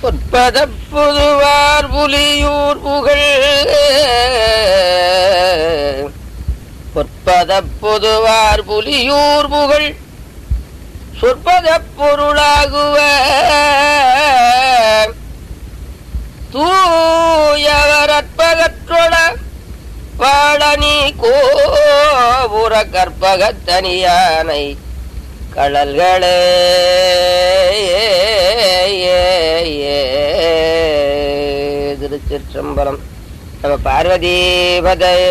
பொற்பதப்புதுவார் புலியூர் புகழ் பொற்பதப்புதுவார் புலியூர் புகழ் சொற்பத பொருளாகுவ தூயவரற்பகற்றொட பாடனி கோபுர கற்பகத்தனியானை கடல்களே திருச்சிற்றம்பலம் நம்ம பார்வதீபதையே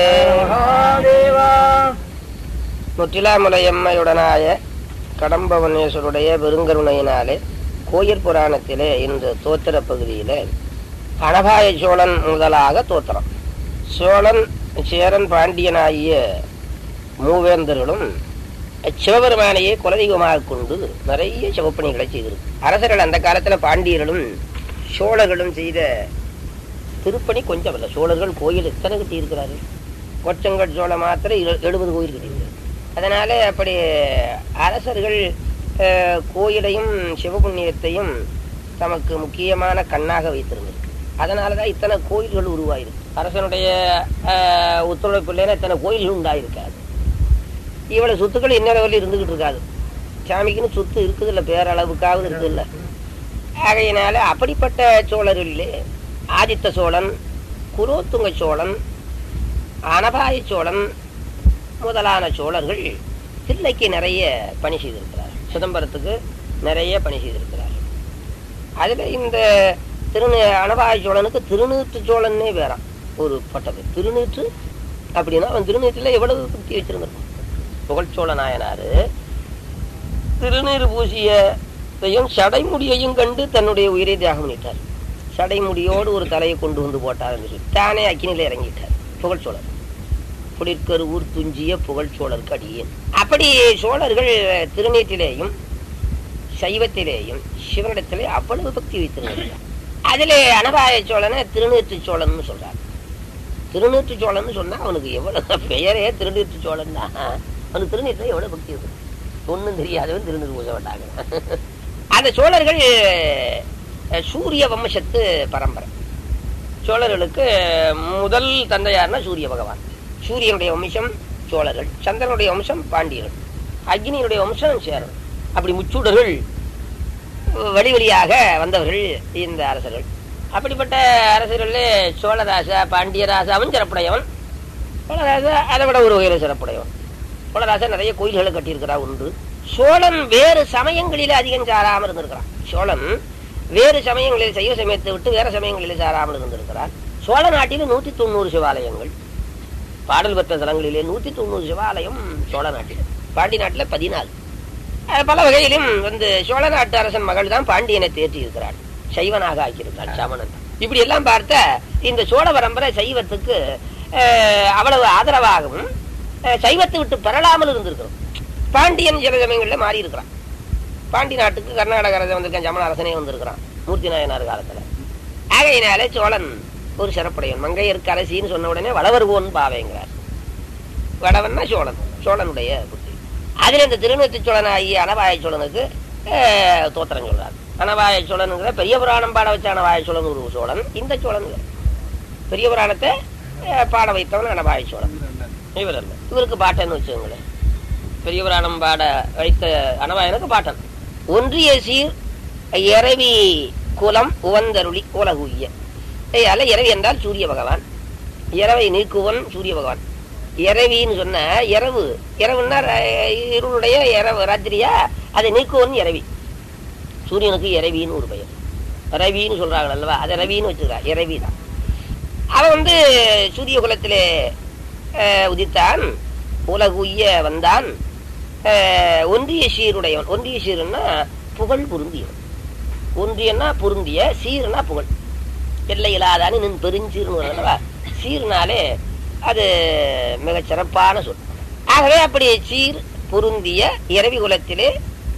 முற்றிலாமுலையம்மையுடனாய கடம்பவனேஸ்வருடைய பெருங்கருணையினாலே கோயில் புராணத்திலே இந்த தோத்திர பகுதியிலே அனபாய சோழன் முதலாக தோத்திரம் சோழன் சேரன் பாண்டியனாகிய மூவேந்தர்களும் சிவபெருமானையே குலதெய்வமாக கொண்டு நிறைய சிவப்பணிகளை செய்திருக்கு அரசர்கள் அந்த காலத்தில் பாண்டியர்களும் சோழர்களும் செய்த திருப்பணி கொஞ்சம் இல்லை சோழர்கள் கோயில் எத்தனை கட்டி இருக்கிறார்கள் கொச்சங்கட் சோழ மாத்திரம் இரு- எழுபது கோயில் கட்டியிருக்கு அதனால அப்படி அரசர்கள் அஹ், கோயிலையும் சிவபுண்ணியத்தையும் தமக்கு முக்கியமான கண்ணாக வைத்திருந்தது அதனால தான் இத்தனை கோயில்கள் உருவாயிருக்கு அரசனுடைய அஹ், ஒத்துழைப்பு இல்லைன்னா இத்தனை கோயில்கள் உண்டாயிருக்காது இவ்வளவு சொத்துக்கள் இன்னொரு வரலும் இருந்துகிட்டு இருக்காது சாமிக்குன்னு சொத்து இருக்குது இல்லை பேரளவுக்காவது இருக்குது இல்லை ஆகையினால அப்படிப்பட்ட சோழர்களிலே ஆதித்த சோழன் குலோத்துங்க சோழன் அனபாய சோழன் முதலான சோழர்கள் தில்லைக்கு நிறைய பணி செய்திருக்கிறார் சிதம்பரத்துக்கு நிறைய பணி செய்திருக்கிறார் அதுல இந்த திருநீ அனபாய சோழனுக்கு திருநீற்று சோழன்னே வேறாம் ஒரு பட்டது திருநீற்று அப்படின்னா அவன் திருநீற்றுல எவ்வளவு பக்தி வச்சிருந்திருக்கும் புகழ்ச்சோழ நாயனாரு திருநீர் பூசியதையும் சடைமுடியையும் கண்டு தன்னுடைய உயிரை தியாகம் பண்ணிட்டார் சடைமுடியோடு ஒரு தலையை கொண்டு வந்து போட்டார் என்று சொல்லி தானே அக்கினில இறங்கிட்டார் புகழ்ச்சோழர் குளிர்கரு ஊர் துஞ்சிய புகழ்ச்சோழருக்கு அடியேன் அப்படி சோழர்கள் திருநீற்றிலேயும் சைவத்திலேயும் சிவனிடத்திலே அவ்வளவு பக்தி வைத்திருந்தார் அதிலே அனபாய சோழனை திருநீற்று சோழன் சொல்றார் திருநீற்று சோழன் சொன்னா அவனுக்கு எவ்வளவு பெயரே திருநீற்று சோழன் தான் அவனுக்கு திருநீற்றுல எவ்வளவு பக்தி இருக்கு ஒன்றும் தெரியாதவன் திருநீர் பூச மாட்டாங்க அந்த சோழர்கள் அஹ், சூரிய வம்சத்து பரம்பரை சோழர்களுக்கு முதல் தந்தையார்னா சூரிய பகவான் சூரியனுடைய வம்சம் சோழர்கள் சந்திரனுடைய வம்சம் பாண்டியர்கள் அக்னியினுடைய வம்சம் சேரன் அப்படி முச்சூடர்கள் வழி வழியாக வந்தவர்கள் இந்த அரசர்கள் அப்படிப்பட்ட அரசர்களே சோழராசா பாண்டியராசாவும் சிறப்புடையவன் சோழராசா அதை விட ஒரு வகையில் சிறப்புடையவன் சோழராசா நிறைய கோயில்களை கட்டியிருக்கிறா உண்டு சோழன் வேறு சமயங்களிலே அதிகம் சாராமல் இருந்திருக்கிறான் சோழன் வேறு சமயங்களில் சைவ சமயத்தை விட்டு வேற சமயங்களில் சாராமல் இருந்திருக்கிறார் சோழ நாட்டில் நூத்தி தொண்ணூறு சிவாலயங்கள் பாடல் பெற்ற தலங்களிலே நூத்தி தொண்ணூறு சிவாலயம் சோழ நாட்டில் பாண்டி நாட்டில் பதினாலு அஹ் பல வகையிலும் வந்து சோழ நாட்டு அரசன் மகள் தான் பாண்டியனை தேற்றி இருக்கிறாள் சைவனாக ஆக்கியிருக்காள் சமணன் இப்படி எல்லாம் பார்த்த இந்த சோழ பரம்பரை சைவத்துக்கு அஹ், அவ்வளவு ஆதரவாகவும் அஹ், சைவத்தை விட்டு பெறலாமல் இருந்திருக்கிறோம் பாண்டியன் சில சமயங்களில் மாறி இருக்கிறான் பாண்டி நாட்டுக்கு கர்நாடக அரசன் வந்திருக்கான் சமண அரசனே வந்திருக்கிறான் மூர்த்தி நாயனார் காலத்துல ஆகையினாலே சோழன் ஒரு சிறப்புடையன் மங்கையருக்கு அரசின்னு சொன்ன உடனே வளவர்கோன் பாவைங்கிறார் வடவன்னா சோழன் சோழனுடைய புத்தி அதுல இந்த திருநெற்றி சோழன் ஆகிய அனவாய சோழனுக்கு அஹ், தோத்திரம் சொல்றார் அனவாய சோழனுங்கிற பெரிய புராணம் பாட வச்ச அனவாய சோழன் ஒரு சோழன் இந்த சோழன் வேறு. பெரிய புராணத்தை அஹ், பாட வைத்தவன் அனவாய சோழன் இவர் அல்ல இவருக்கு பாட்டன்னு வச்சுக்கோங்களேன் பெரிய புராணம் பாட வைத்த அனவாயனுக்கு பாட்டன் ஒன்றிய சீர் இரவி குலம் உவந்தருளி உலகுய்ய அல்ல இரவி என்றால் சூரிய பகவான் இரவை நீக்குவன் சூரிய பகவான் இரவின்னு சொன்ன இரவு இரவுன்னா ர- இருளுடைய இரவு ராத்திரியா அதை நீக்குவன் இரவி சூரியனுக்கு இரவின்னு ஒரு பெயர் ரவின்னு சொல்றாங்க அல்லவா அதை ரவின்னு வச்சுக்கிறா இரவி தான் அவன் வந்து சூரிய குலத்திலே அஹ், உதித்தான் உலகுய்ய வந்தான் அஹ், ஒன்றிய சீருடையவன் ஒன்றிய சீருன்னா புகழ் பொருந்தியவன் ஒன்றியன்னா பொருந்திய சீருனா புகழ் எல்லை இல்லாதான்னு நின் பெருஞ்சீர்னு வரும் அல்லவா சீர்னாலே அது மிகச் சிறப்பான சொல் ஆகவே அப்படி சீர் பொருந்திய இரவி குலத்திலே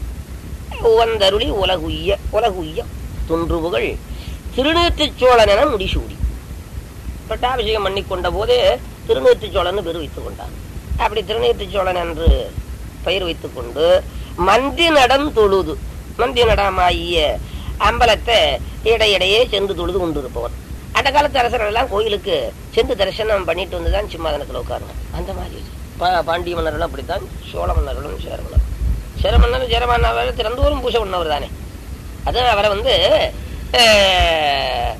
உவந்தருளி உலகுய்ய உலகுய்ய துன்றுபுகள் திருநீற்றுச் சோழன் என முடிசூடி பட்டாபிஷேகம் பண்ணி கொண்ட போதே திருநீற்றுச் சோழன் பெரு வைத்துக் கொண்டான் அப்படி திருநீற்றுச் சோழன் என்று பெயர் வைத்துக் கொண்டு மந்தி நடம் தொழுது மந்தி நடமாகிய அம்பலத்தை இடையிடையே சென்று தொழுது கொண்டு இருப்பவர் அந்த காலத்து அரசர்கள் எல்லாம் கோயிலுக்கு சென்று தரிசனம் பண்ணிட்டு வந்து தான் சிம்மாதனத்தில் உட்காருவோம் அந்த மாதிரி பா- பாண்டிய மன்னர்களும் அப்படித்தான் சோழ மன்னர்களும் சேர மன்னர் சேர மன்னர் சேரமன்னர் திறந்தோறும் பூஜை பண்ணவர் தானே அது அவரை வந்து அஹ்,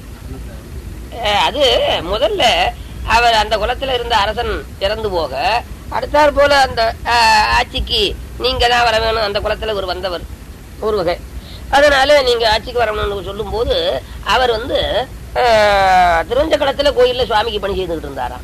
அஹ், அது முதல்ல அவர் அந்த குலத்துல இருந்த அரசன் இறந்து போக அடுத்தாற் போல அந்த அஹ், ஆட்சிக்கு நீங்க தான் வர வேணும் அந்த குலத்துல ஒரு வந்தவர் ஒரு வகை அதனால நீங்க ஆட்சிக்கு வரணும்னு சொல்லும் போது அவர் வந்து அஹ், திருவஞ்ச களத்துல கோயில்ல சுவாமிக்கு பணி செய்துகிட்டு இருந்தாராம்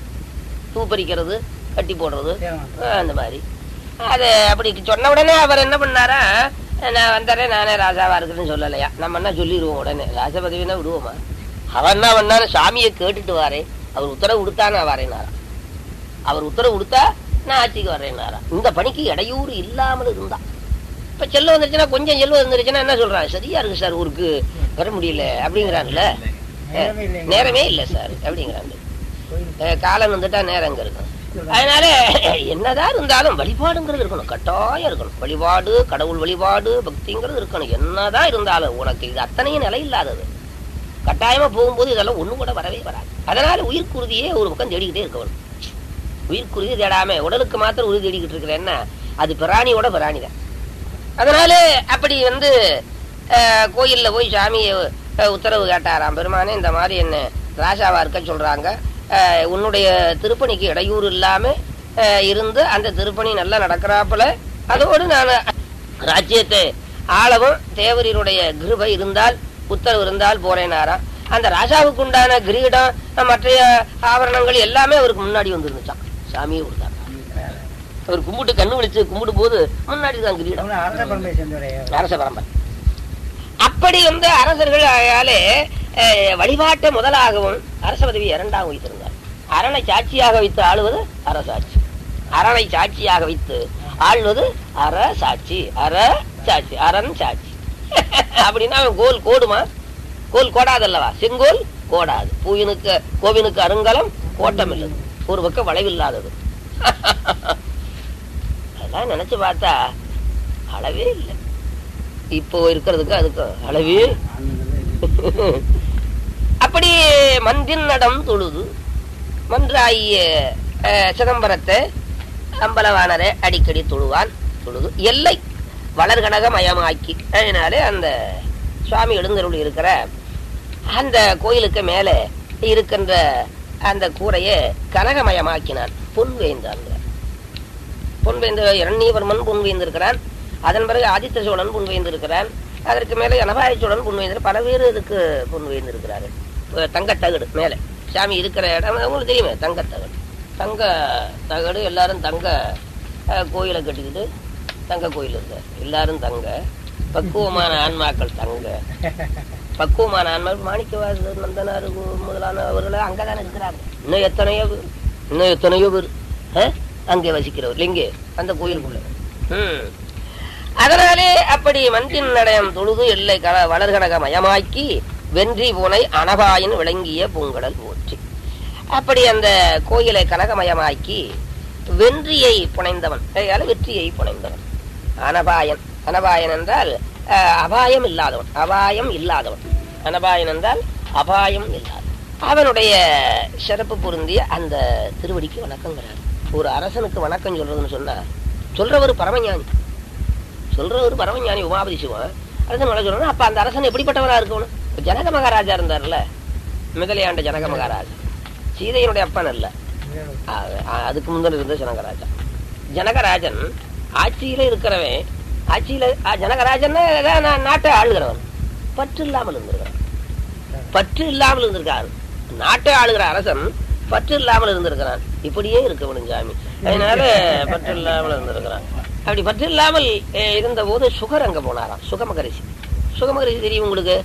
பூ பறிக்கிறது கட்டி போடுறது அஹ், அந்த மாதிரி அது அப்படி சொன்ன உடனே அவர் என்ன பண்ணாரா நான் வந்தாரே நானே ராஜாவா இருக்குன்னு சொல்லலையா நம்ம என்ன சொல்லிடுவோம் உடனே ராஜ பதவினா விடுவோமா அவன் என்ன பண்ணாரு சாமியை கேட்டுட்டு வாரேன் அவர் உத்தரவு கொடுத்தா நான் வரேனாராம் அவர் உத்தரவு கொடுத்தா நான் ஆட்சிக்கு வரேனாராம் இந்த பணிக்கு இடையூறு இல்லாமல் இருந்தா இப்ப செல்வம் வந்துருச்சுன்னா கொஞ்சம் செல்வம் வந்துருச்சுன்னா என்ன சொல்றான் சரியா இருக்கு சார் ஊருக்கு வர முடியல அப்படிங்கிறான்ல நேரமே இல்லைங்க. நேரமே இல்ல சார் அப்படிங்கிறாங்க அஹ் காலம் வந்துட்டா நேரம் அங்க இருக்கும் அதனால என்னதான் இருந்தாலும் வழிபாடுங்கிறது இருக்கணும் கட்டாயம் இருக்கணும் வழிபாடு கடவுள் வழிபாடு பக்திங்கிறது இருக்கணும் என்னதான் இருந்தாலும் உனக்கு இது அத்தனையும் நிலை இல்லாதது கட்டாயமா போகும்போது இதெல்லாம் ஒண்ணு கூட வரவே வராது அதனால உயிர்க்குருதியே ஒரு பக்கம் தேடிக்கிட்டே இருக்கணும் உயிர்க்குருதி தேடாம உடலுக்கு மாத்திரம் உறுதி தேடிக்கிட்டு இருக்கிற என்ன அது பிராணியோட பிராணி தான் அதனால அப்படி வந்து அஹ், கோயில்ல போய் சாமியை அஹ், உத்தரவு கேட்டாராம் பெருமானே இந்த மாதிரி என்ன ராஜாவா இருக்க சொல்றாங்க அஹ், உன்னுடைய திருப்பணிக்கு இடையூறு இல்லாம அஹ், இருந்து அந்த திருப்பணி நல்லா நடக்கிறாப்புல அதோடு நான் ராஜ்யத்தை ஆளவும் தேவரீருடைய கிருபை இருந்தால் உத்தரவு இருந்தால் போறேனாராம் அந்த ராஜாவுக்கு உண்டான கிரீடம் மற்ற ஆபரணங்கள் எல்லாமே அவருக்கு முன்னாடி வந்துருந்துச்சான் சாமியே கொடுத்தாங்க அவர் கும்பிட்டு கண்ணு விழிச்சு கும்பிடும் போது முன்னாடி தான் கிரீடம் அவன அரச பரமேஸ்வரனுடைய அரச பரம்பரை அப்படி வந்து அரசர்கள் ஆயாலே அஹ், வழிபாட்டை முதலாகவும் அரச பதவி இரண்டாகவும் வைத்திருந்தார் அரணை சாட்சியாக வைத்து ஆளுவது அரசாட்சி அரணை சாட்சியாக வைத்து ஆள்வது அரசாட்சி அற சாட்சி அரண் சாட்சி அப்படின்னா அவன் கோல் கோடுமா கோல் கோடாதல்லவா செங்கோல் கோடாது பூவினுக்கு கோவினுக்கு அருங்கலம் கோட்டம் இல்லது ஒரு பக்கம் வளைவில்லாதது அதெல்லாம் நினைச்சு பார்த்தா அளவே இல்லை இப்போ இருக்கிறதுக்கு அதுக்கு அளவே அப்படி மந்தின் நடம் தொழுது மன்றாகிய அஹ், சிதம்பரத்தை அம்பலவானரை அடிக்கடி தொழுவான் தொழுது எல்லை வளர்கனக மயமாக்கி அதனாலே அந்த சுவாமி எழுந்தருள் இருக்கிற அந்த கோயிலுக்கு மேலே இருக்கின்ற அந்த கூரையை கனகமயமாக்கினான் பொன் வேந்தான் பொன் வேந்த இரண்யவர்மன் பொன் வேந்திருக்கிறான் அதன் பிறகு ஆதித்த சோழன் பொன் வேந்திருக்கிறான் அதற்கு மேலே அனபாய சோழன் பொன் வேந்திர பல பேர் இதுக்கு பொன் வேந்திருக்கிறார்கள் இப்ப தங்கத்தகடு மேலே சாமி இருக்கிற இடம் உங்களுக்கு தெரியுமே தங்கத்தகடு தங்க தகடு எல்லாரும் தங்க அஹ், கோயிலை கட்டிக்கிட்டு தங்க கோயில் இருக்கு எல்லாரும் தங்க பக்குவமான ஆன்மாக்கள் தங்க பக்குவமான ஆன்மாக்கள் மாணிக்கவாசர் நந்தனார் கு- முதலான அவர்கள் அங்கதானே இருக்கிறாங்க இன்னும் எத்தனையோ பேர் இன்னும் எத்தனையோ பேர் அஹ், அங்கே வசிக்கிறவர் இங்கே அந்த கோயிலுக்குள்ள ம். அதனாலே அப்படி மந்தின் நடையம் தொழுது எல்லை கல வளர்கனக மயமாக்கி வென்றி புனை அனபாயின் விளங்கிய பூங்கடல் போற்றி அப்படி அந்த கோயிலை கனகமயமாக்கி வென்றியை புனைந்தவன் அதால வெற்றியை புனைந்தவன் அனபாயன் அனபாயன் என்றால் அஹ், அபாயம் இல்லாதவன் அபாயம் இல்லாதவன் அனபாயன் என்றால் அபாயம் இல்லாதவன் அவனுடைய சிறப்பு பொருந்திய அந்த திருவடிக்கு வணக்கங்கிறார் ஒரு அரசனுக்கு வணக்கம் சொல்றதுன்னு சொன்னா சொல்றவர் பரமஞானி சொல்றவர் பரமஞானி உமாபதி சிவன் அரசன் வணக்கம் சொல்லணும் அப்ப அந்த அரசன் எப்படிப்பட்டவரா இருக்கணும் இப்ப ஜனக மகாராஜா இருந்தார்ல முதலியாண்ட ஜனக மகாராஜா சீதையினுடைய அப்பன் அல்ல அ- அ- அதுக்கு முந்தின இருந்த ஜனகராஜா ஜனகராஜன் ஆட்சியில இருக்கிறவன் ஆட்சியில அ, ஜனகராஜன் நாட்டை ஆளுகிறவன் பற்று இல்லாமல் இருந்திருக்கிறான் பற்று இல்லாமல் இருந்திருக்காரு நாட்டை ஆளுகிற அரசன் பற்று இல்லாமல் இருந்திருக்கிறான் இப்படியே இருக்க வேணும் சாமி அதனால பற்று இல்லாமல் இருந்திருக்கிறான் அப்படி பற்று இல்லாமல் அஹ், இருந்த போது சுகர் அங்க போனாராம் சுகமகரிசி சுகமகரிசி தெரியும் உங்களுக்கு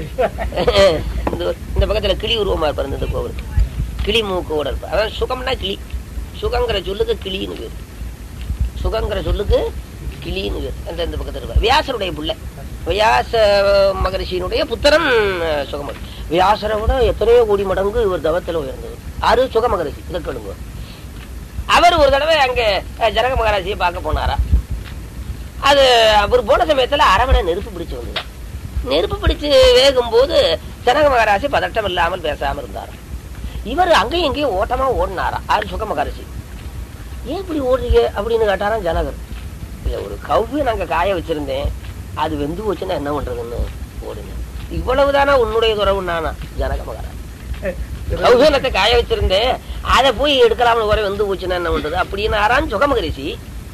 இந்த இந்த பக்கத்துல கிளி உருவமா இருப்பார் இந்த கோவில் கிளி மூக்கோட இருப்பார் அதான் சுகம்னா கிளி சுகங்கிற சொல்லுக்கு கிளின்னு பேர் சுகங்கிற சொல்லுக்கு கிளின்னு பேர் அந்த இந்த பக்கத்துல இருப்பார் வியாசருடைய புள்ள வியாச மகரிஷியினுடைய புத்திரன் அஹ், சுகமகரி வியாசரை விட எத்தனையோ கோடி மடங்கு இவர் தவத்தில் உயர்ந்தது ஆறு சுகமகரிஷி இதை கேளுங்க அவர் ஒரு தடவை அங்க அஹ், ஜனக மகாராஜியை பார்க்க போனாரா அது அவர் போன சமயத்துல அரவணை நெருப்பு பிடிச்சு வந்தது நெருப்பு பிடிச்சு வேகும் போது ஜனக மகாராசி பதட்டம் இல்லாமல் பேசாம இருந்தார் இவர் அங்கேயும் இங்கேயும் ஓட்டமா ஓடினாரா ஆறு சுக மகாராசி ஏன் இப்படி ஓடுறீங்க அப்படின்னு கேட்டாராம் ஜனகர் இல்ல ஒரு கவ்வி நாங்க காய வச்சிருந்தேன் அது வெந்து போச்சுன்னா என்ன பண்றதுன்னு ஓடுங்க இவ்வளவுதானா உன்னுடைய துறவு நானா ஜனக மகாராஜ் கௌசலத்தை காய வச்சிருந்தேன் அதை போய் எடுக்கலாம்னு வர வெந்து போச்சுன்னா என்ன பண்றது அப்படின்னு ஆறான் சுகமகரிசி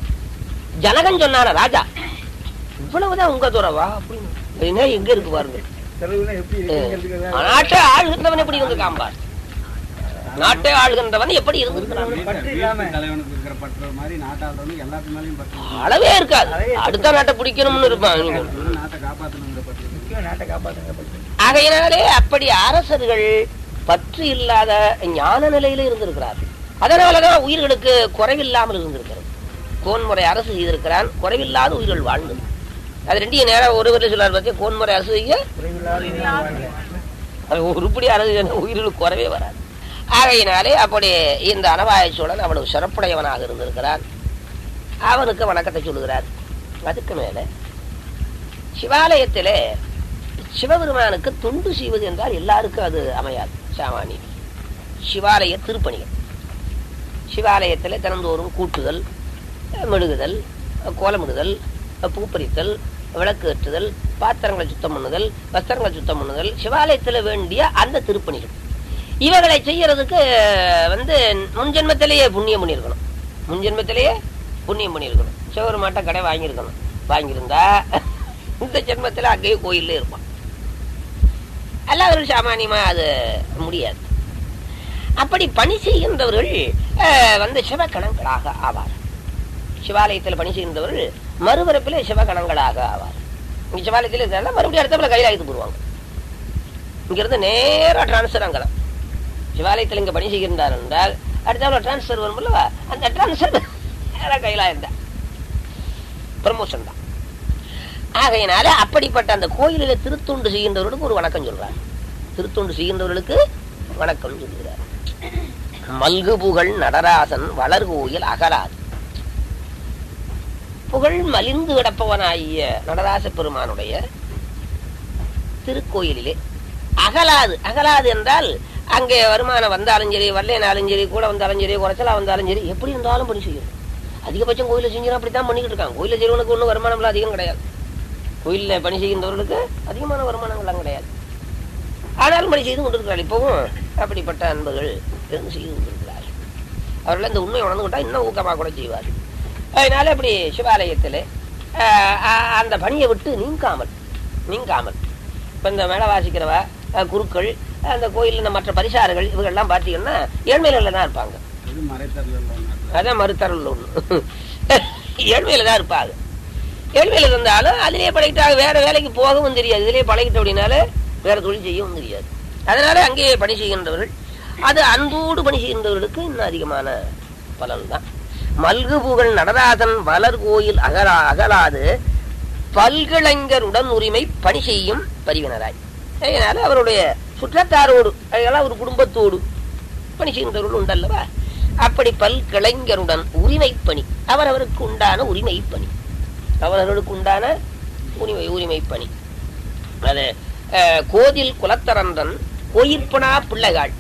ஜனகன் சொன்னான ராஜா இவ்வளவுதான் உங்க துறவா அப்படின்னு என்ன எங்க இருக்கு பாருங்க தெருவுல எப்படி இருக்குங்கிறதுக்கு நாட்டை ஆளுகின்றவன் எப்படி இருந்திருக்கான் பார் நாட்டை ஆளுகின்றவன் எப்படி இருந்திருக்கிறான் பற்று இல்லாம தலைவனுக்கு இருக்கிற பற்ற மாதிரி நாட்டாளர்களுக்கு எல்லாத்து மேலயும் பற்று அளவே இருக்காது அடுத்த நாட்டை பிடிக்கணும்னு இருப்பான் நாட்டை காப்பாற்றணுங்கிற பற்று முக்கியம் நாட்டை காப்பாத்துங்க பற்று ஆகையினாலே அப்படி அரசர்கள் பற்று இல்லாத ஞான நிலையில இருந்திருக்கிறார் அதனாலதான் உயிர்களுக்கு குறைவில்லாமல் இருந்திருக்கிறது கோன்முறை அரசு செய்திருக்கிறான் குறைவில்லாத உயிர்கள் வாழ்ந்தது அது ரெண்டையும் நேரம் ஒருவர் சொல்லார் பத்தியா கோன்முறை அரசு செய்ய குறைவில்லாத வாழ்க. அது உருப்படி அரசு செய்ய உயிர்களுக்கு குறைவே வராது ஆகையினாலே அப்படி இந்த அனபாய சோழன் அவ்வளவு சிறப்புடையவனாக இருந்திருக்கிறான் அவனுக்கு வணக்கத்தை சொல்லுகிறார் அதுக்கு மேல சிவாலயத்திலே சிவபெருமானுக்கு தொண்டு செய்வது என்றால் எல்லாருக்கும் அது அமையாது சாமானி சிவாலய திருப்பணிகள் சிவாலயத்தில் தினந்தோறும் கூட்டுதல் மெழுகுதல் கோலமிடுதல் பூப்பறித்தல் விளக்கு ஏற்றுதல் பாத்திரங்களை சுத்தம் பண்ணுதல் வஸ்திரங்களை சுத்தம் பண்ணுதல் சிவாலயத்தில் வேண்டிய அந்த திருப்பணிகள் இவர்களை செய்யறதுக்கு வந்து முன்ஜென்மத்திலேயே புண்ணியம் பண்ணியிருக்கணும் முன்ஜென்மத்திலேயே புண்ணியம் பண்ணியிருக்கணும் சிவபெருமாட்ட கடை வாங்கியிருக்கணும் வாங்கியிருந்தா இந்த ஜென்மத்தில் அங்கேயே கோயில்ல இருப்பான் அல்லாதவர்கள் சாமானியமா அது முடியாது அப்படி பணி செய்கின்றவர்கள் அஹ், வந்து சிவகணங்களாக ஆவார் சிவாலயத்தில் பணி செய்கின்றவர்கள் மறுபிறப்பிலே சிவகணங்களாக ஆவார் இங்க சிவாலயத்தில் இருக்கிறதா மறுபடியும் அடுத்தப்பல கைலாயத்துக்கு போடுவாங்க இங்கிருந்து நேரா டிரான்ஸ்ஃபர் அங்கதான் சிவாலயத்தில் இங்க பணி செய்கின்றார் என்றால் அடுத்தவள டிரான்ஸ்ஃபர் வரும் அல்லவா அந்த டிரான்ஸ்ஃபர் நேரா கைலாயம் தான் ப்ரமோஷன் தான் ஆகையினால அப்படிப்பட்ட அந்த கோயிலில் திருத்தொண்டு செய்கின்றவர்களுக்கு ஒரு வணக்கம் சொல்றார் திருத்தொண்டு செய்கின்றவர்களுக்கு வணக்கம் சொல்கிறார் மல்கு புகழ் நடராசன் வளர் கோயில் அகலாது புகழ் மலிந்து கிடப்பவனாகிய நடராச பெருமானுடைய திருக்கோயிலிலே அகலாது அகலாது என்றால் அங்கே வருமானம் வந்தாலும் சரி வரலைனாலும் சரி கூட வந்தாலும் சரி குறைச்சலா வந்தாலும் சரி எப்படி இருந்தாலும் பணி செய்யணும் அதிகபட்சம் கோயில செஞ்சா அப்படித்தான் பண்ணிக்கிட்டு இருக்காங்க கோயில செய்யறவனுக்கு ஒன்றும் வருமானம்லாம் அதிகம் கிடையாது கோயிலில் பணி செய்கின்றவர்களுக்கு அதிகமான வருமானங்கள்லாம் கிடையாது ஆனாலும் பணி செய்து கொண்டிருக்கிறார்கள் இப்பவும் அப்படிப்பட்ட அன்பர்கள் இருந்து செய்து கொண்டிருக்கிறார்கள் அவர்கள் இந்த உண்மை உணர்ந்து கொண்டா இன்னும் ஊக்கமாக கூட செய்வார் அதனால இப்படி சிவாலயத்தில் அந்த பணியை விட்டு நீங்காமல் நீங்காமல் இப்போ இந்த மேலே வாசிக்கிறவ அஹ், குருக்கள் அந்த கோயிலில் மற்ற பரிசாரர்கள் இவங்கெல்லாம் பார்த்தீங்கன்னா ஏழ்மையில தான் இருப்பாங்க இது மறைத்தரல நாட்டில் அதான் மறுத்தரல் ஒண்ணு ஏழ்மையில தான் இருப்பாங்க ஏழ்மையில இருந்தாலும் அதிலேயே பழகிட்டாங்க வேற வேலைக்கு போகவும் தெரியாது இதிலேயே பழகிட்ட அப்படின்னால வேற தொழில் செய்யவும் தெரியாது அதனால அங்கேயே பணி செய்கின்றவர்கள் அது அன்போடு பணி செய்கின்றவர்களுக்கு இன்னும் அதிகமான பலன் தான் மல்கு புகழ் நடராசன் வளர் கோயில் அகலா அகலாது பல்கிளைஞருடன் உரிமை பணி செய்யும் பரிவினராய் அதனால அவருடைய சுற்றத்தாரோடு அதெல்லாம் ஒரு குடும்பத்தோடு பணி செய்கின்றவர்கள் உண்டல்லவா அப்படி பல்கிளைஞருடன் உரிமை பணி அவரவருக்கு உண்டான உரிமை பணி அவரவர்களுக்கு உண்டான உரிமை உரிமை பணி அது அஹ், கோதில் குலத்தரன்றன் கோயிற்பனா பிள்ளைகாள்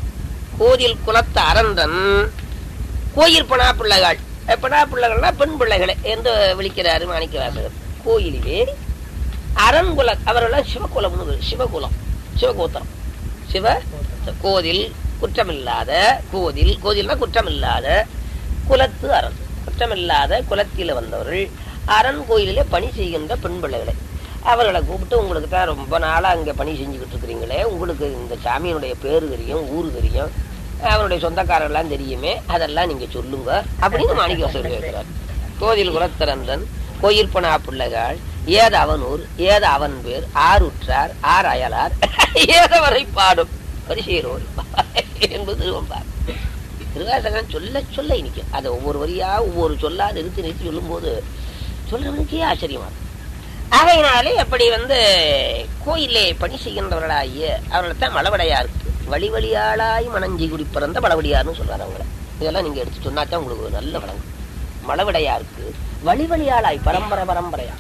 கோதில் குலத்த அரன்றன் கோயிற்பனா பிள்ளைகாள் எப்படா பிள்ளைகள்னா பெண் பிள்ளைகளை என்று விழிக்கிறாரு மாணிக்க வாசகர் கோயிலிலே அரண்குல அவரெல்லாம் சிவகுலம்னு பேரு. சிவகுலம் சிவகோத்திரம் சிவ கோதில் குற்றமில்லாத கோதில் கோதில்னா குற்றமில்லாத குலத்து அரண் குற்றமில்லாத குலத்தில் வந்தவர்கள் அரண் கோயிலிலே பணி செய்கின்ற பெண் பிள்ளைகளை அவர்களை கூப்பிட்டு உங்களுக்கு தான் ரொம்ப நாளா அங்க பணி செஞ்சுக்கிட்டு இருக்கிறீங்களே உங்களுக்கு இந்த சாமியினுடைய பேரு தெரியும் ஊரு தெரியும் அவருடைய சொந்தக்காரர்லாம் தெரியுமே அதெல்லாம் நீங்க சொல்லுங்க அப்படின்னு மாணிக்கவாசகர் கேட்கிறார் கோதில் குலத்திறந்தன் கோயிற்பனா பிள்ளைகள் ஏத அவனூர் ஏத அவன் பேர் ஆறுற்றார் ஆர் அயலார் ஏதவரை பாடும் பரிசீரோர் என்பது திருவம்பார் திருவாசகம் சொல்ல சொல்ல இனிக்கு அதை ஒவ்வொரு வரியா ஒவ்வொரு சொல்லா நிறுத்தி நிறுத்தி சொல்லும்போது சொல்றவனுக்கே ஆச்சரியமா இருக்கும். ஆகையினாலே அப்படி வந்து கோயிலே பணி செய்கின்றவர்களாகிய அவர்கள்தான் மலவடையாருக்கு வழி வழியாளாய் மணஞ்சி குடி பிறந்த மலவடியார்னு சொல்றாரு அவங்கள இதெல்லாம் நீங்க எடுத்து சொன்னாதான் உங்களுக்கு ஒரு நல்ல வழங்கும் மலவடையாருக்கு வழி வழியாளாய் பரம்பரை பரம்பரையா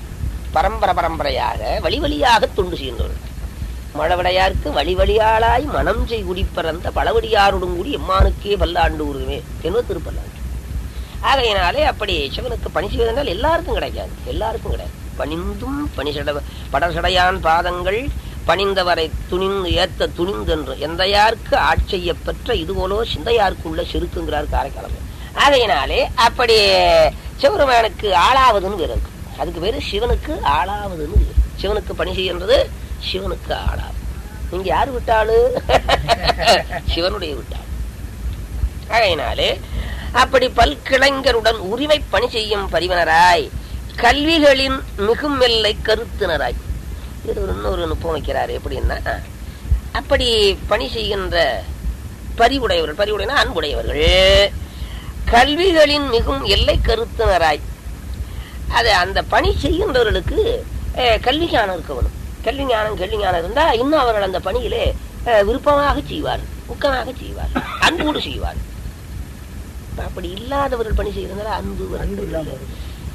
பரம்பரை பரம்பரையாக வழி வழியாக தொண்டு செய்கின்றவர்கள் மழவிடையாருக்கு வழி வழியாளாய் மனம் செய் குடிப்பறந்த பழவடியாருடன் கூடி எம்மானுக்கே பல்லாண்டு உருவே என்பது திருப்பல்லாண்டு ஆகையினாலே அப்படி சிவனுக்கு பணி செய்வதென்றால் எல்லாருக்கும் கிடைக்காது எல்லாருக்கும் கிடையாது பணிந்தும் பணி சட படர்சடையான் பாதங்கள் பணிந்தவரை துணிந்து ஏத்த துணிந்தென்று எந்தையாருக்கு ஆட்செய்ய பெற்ற இதுபோலோ சிந்தையாருக்குள்ள செருக்குங்கிறார் காரைக்காலம் ஆகையினாலே அப்படி சிவருமானுக்கு ஆளாவதுன்னு வேறு இருக்கு அதுக்கு பேரு சிவனுக்கு ஆளாவதுன்னு வேறு. சிவனுக்கு பணி செய்கின்றது சிவனுக்கு ஆளாவது நீங்க யாரு விட்டாளு சிவனுடைய விட்டாள் ஆகையினாலே அப்படி பல்கிளைஞருடன் உரிமை பணி செய்யும் பரிவனராய் கல்விகளின் மிகும் எல்லை கருத்தினராய் இது ஒரு இன்னொரு நுட்பம் வைக்கிறார் எப்படின்னா அப்படி பணி செய்கின்ற பரிவுடையவர்கள் பரிவுடையனா அன்புடையவர்கள் கல்விகளின் மிகும் எல்லை கருத்தினராய் அது அந்த பணி செய்கின்றவர்களுக்கு அஹ், கல்வி ஞானம் இருக்க வேணும் கல்வி ஞானம் கல்வி ஞானம் இருந்தா இன்னும் அவர்கள் அந்த பணியிலே அஹ், விருப்பமாக செய்வார் ஊக்கமாக செய்வார் அன்போடு செய்வார் அப்படி இல்லாதவர்கள் பணி செய்கிறதுனால அன்பு அன்பு வந்து இல்லாம இருக்கு.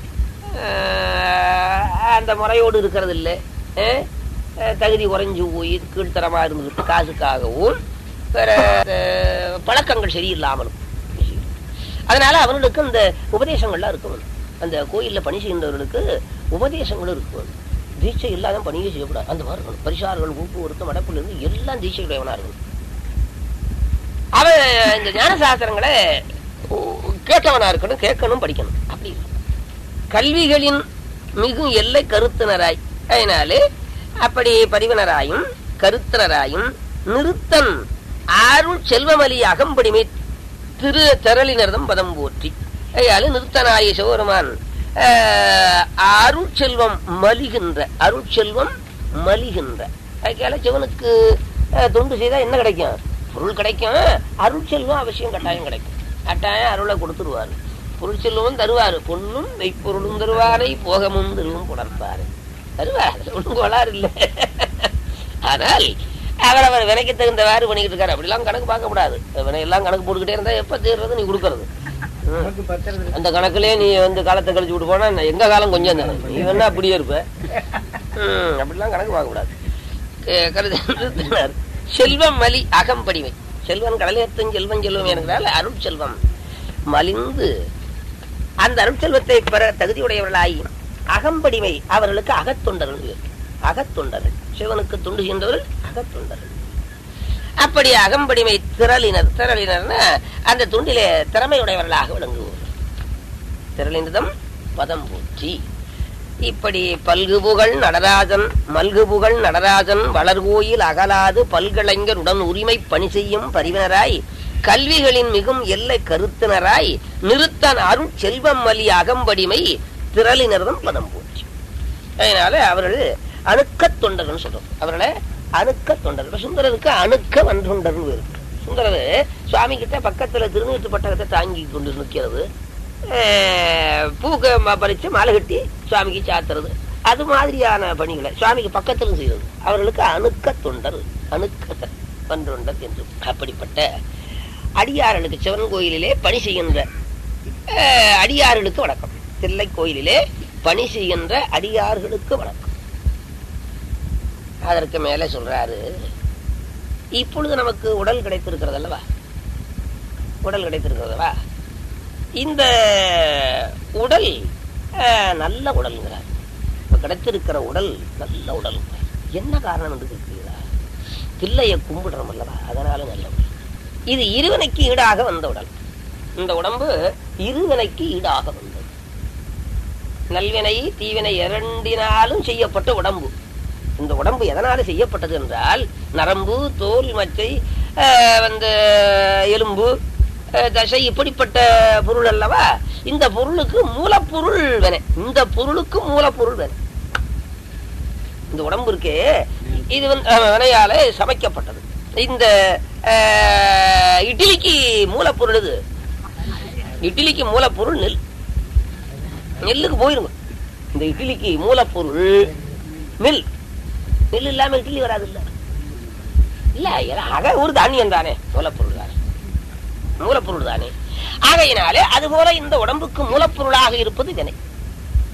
ஆஹ் அந்த முறையோடு இருக்கிறது இல்லை ஆஹ் ஆஹ் தகுதி குறைஞ்சு போய் கீழ்த்தரமா இருந்துகிட்டு காசுக்காகவும் வேற ஆஹ் பழக்கங்கள் சரியில்லாமலும் அதனால அவர்களுக்கு அந்த உபதேசங்கள்லாம் இருக்கணும் அந்த கோயில்ல பணி செய்கின்றவர்களுக்கு உபதேசங்களும் இருக்கணும் தீட்சை இல்லாத பணியே செய்யக்கூடாது அந்த மாதிரி இருக்கணும் பரிசார்கள் ஊக்குவருத்தம் மடப்புல இருந்து எல்லாம் தீட்சை உடையவனா இருக்கணும் அவன் இந்த ஞான சாஸ்திரங்களை கேட்டவனா இருக்கணும் கேட்கணும் படிக்கணும் அப்படி இருக்கணும். கல்விகளின் மிகும் எல்லை கருத்தினராய் அதனாலே அப்படி பரிவனராயும் கருத்தினராயும் நிறுத்தன் ஆருள் செல்வமலி அகம்படிமை திரு திரளினர்தம் பதம் போற்றி ஐயாலு நிறுத்தனாய சிவபெருமான் ஆஹ், அருள் செல்வம் மலிகின்ற அருள் செல்வம் மலிகின்ற அதுக்கால சிவனுக்கு ஆஹ், தொண்டு செய்தா என்ன கிடைக்கும் பொருள் கிடைக்கும் அருள் செல்வம் அவசியம் கட்டாயம் கிடைக்கும் கட்டாயம் அருளை கொடுத்துருவாரு பொருள் செல்வமும் தருவாரு பொண்ணும் மெய்ப்பொருளும் தருவாரை போகமும் திருவும் புணர்ப்பாரு தருவார் ஒன்றும் கோளாறு இல்லை ஆனால் அவர் அவர் வினைக்கு தகுந்தவாறு பண்ணிக்கிட்டு இருக்காரு அப்படிலாம் கணக்கு பார்க்க கூடாது வினை எல்லாம் கணக்கு போட்டுக்கிட்டே இருந்தா எப்ப தீர்றது நீ கொடுக்கறது ம். நமக்கு பத்திரத்துல அந்த கணக்குலயே நீ வந்து காலத்தை கழிச்சு விட்டு போனா நான் எங்க காலம் கொஞ்சம் தானே நீ வேணா அப்படியே இருப்ப ம், அப்படிலாம் கணக்கு பார்க்க கூடாது கே- கருது நிறுத்தினார். செல்வம் மலி அகம்படிமை செல்வன் கடலேத்தும் செல்வம் செல்வம் என்கிறால் அருள் செல்வம் மலிந்து அந்த அருள் செல்வத்தை பெற தகுதியுடையவர்களாகி அகம்படிமை அவர்களுக்கு அகத்தொண்டர்கள் பேர். அகத்தொண்டர்கள் சிவனுக்கு தொண்டு செய்கின்றவர்கள் அகத்தொண்டர்கள் அப்படி அகம்படிமை திரளினர் திரளினர்னா அந்த துண்டிலே திறமையுடையவர்களாக விளங்குவோர் திரளினதம் பதம் பூச்சி இப்படி பல்குபுகள் நடராஜன் மல்குபுகள் நடராஜன் வளர்கோயில் அகலாது பல்கலைஞருடன் உரிமை பணி செய்யும் பரிவினராய் கல்விகளின் மிகும் எல்லை கருத்தினராய் நிறுத்தன் அருள் செல்வம் மலி அகம்படிமை திரளினர்தம் பதம் பூச்சி அதனால அவர்கள் அணுக்க தொண்டர்கள் சொல்றோம் அவர்களை அணுக்க தொண்டர்கள் சுந்தரருக்கு அணுக்க வன்றுண்டர்னு பேரு சுந்தரர் சுவாமி கிட்ட பக்கத்துல திருநீட்டு பட்டகத்தை தாங்கி கொண்டு நிற்கிறது அஹ், பூக்க ம- பறிச்சு மாலை கட்டி சுவாமிக்கு சாத்துறது அது மாதிரியான பணிகளை சுவாமிக்கு பக்கத்திலும் செய்வது அவர்களுக்கு அணுக்க தொண்டர் அணுக்க வன்றுண்டர் என்று அப்படிப்பட்ட அடியார்களுக்கு சிவன் கோயிலிலே பணி செய்கின்ற அஹ், அடியார்களுக்கு வணக்கம் தில்லை கோயிலிலே பணி செய்கின்ற அடியார்களுக்கு வணக்கம் அதற்கு மேலே சொல்றாரு இப்பொழுது நமக்கு உடல் கிடைத்திருக்கிறது அல்லவா உடல் கிடைத்திருக்கிறதவா இந்த உடல் அஹ், நல்ல உடல்ங்கிறார் இப்ப கிடைத்திருக்கிற உடல் நல்ல உடல் என்ன காரணம் என்று கேட்கிறீர்களா தில்லையை கும்பிடுறோம் அல்லவா அதனால நல்ல உடல் இது இருவினைக்கு ஈடாக வந்த உடல் இந்த உடம்பு இருவினைக்கு ஈடாக வந்தது நல்வினை தீவினை இரண்டினாலும் செய்யப்பட்ட உடம்பு இந்த உடம்பு எதனால செய்யப்பட்டது என்றால் நரம்பு தோல் மச்சை ஆஹ், வந்து எலும்பு ஆஹ், தசை இப்படிப்பட்ட பொருள் அல்லவா இந்த பொருளுக்கு மூலப்பொருள் வேணே இந்த பொருளுக்கு மூலப்பொருள் வேணே இந்த உடம்பு இருக்கே இது வந்து ஆஹ், வினையால சமைக்கப்பட்டது இந்த ஆஹ், இட்லிக்கு மூலப்பொருள் இது இட்லிக்கு மூலப்பொருள் நெல் நெல்லுக்கு போயிருங்க இந்த இட்லிக்கு மூலப்பொருள் நெல் நெல் இல்லாம இட்லி வராது இல்ல இல்ல எல்லாம் ஆக ஒரு தானியம் தானே மூலப்பொருள் தானே மூலப்பொருள் தானே ஆகையினாலே அது போல இந்த உடம்புக்கு மூலப்பொருளாக இருப்பது வினை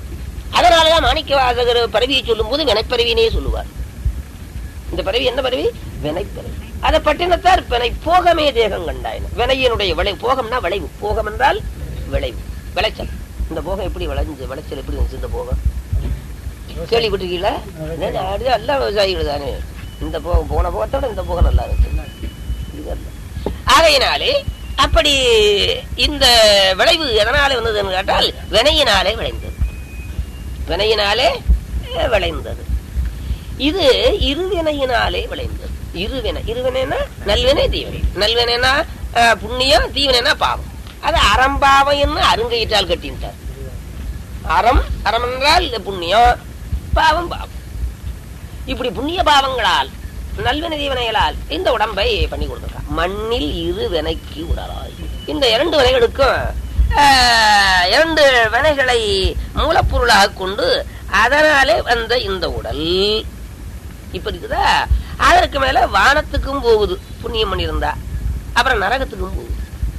அதனாலதான் மாணிக்கவாசகர் பரவியை சொல்லும் போது வினைப்பரவினே சொல்லுவார் இந்த பறவை என்ன பறவை வினைப்பறவை அதை பட்டினத்தார் வினை போகமே தேகம் கண்டாயின வினையினுடைய விளைவு போகம்னா விளைவு போகம் என்றால் விளைவு விளைச்சல் இந்த போகம் எப்படி விளைஞ்சு விளைச்சல் எப்படி வந்துச்சு இந்த போகம் கேள்விப்பட்டிருக்கீங்களா என்ன, அது எல்லாம் விவசாயிகள் தானே இந்த போகம் போன போகத்தோட இந்த போகம் நல்லா இருந்துச்சு இது அல்ல. ஆகையினாலே அப்படி இந்த விளைவு எதனால வந்ததுன்னு கேட்டால் வினையினாலே விளைந்தது வினையினாலே அஹ், விளைந்தது இது இருவினையினாலே விளைந்தது இருவினை இருவினைனா நல்வினை தீவினை நல்வினைனா அஹ், புண்ணியம் தீவினைனா பாவம் அது அறம்பாவைன்னு அருங்கையிட்டால் கட்டின்ட்டார் அறம் அறம் என்றால் இது புண்ணியம் பாவம் பாவம் இப்படி புண்ணிய பாவங்களால் நல்வினை தீவனைகளால் இந்த உடம்பை பண்ணி கொடுத்திருக்கான் மண்ணில் இரு வினைக்கு உடலாய் இந்த இரண்டு வினைகளுக்கும் ஆஹ், இரண்டு வினைகளை மூலப்பொருளாக கொண்டு அதனாலே வந்த இந்த உடல் இப்ப இருக்குதா அதற்கு மேல வானத்துக்கும் போகுது புண்ணியம் பண்ணியிருந்தா அப்புறம் நரகத்துக்கும் போகுது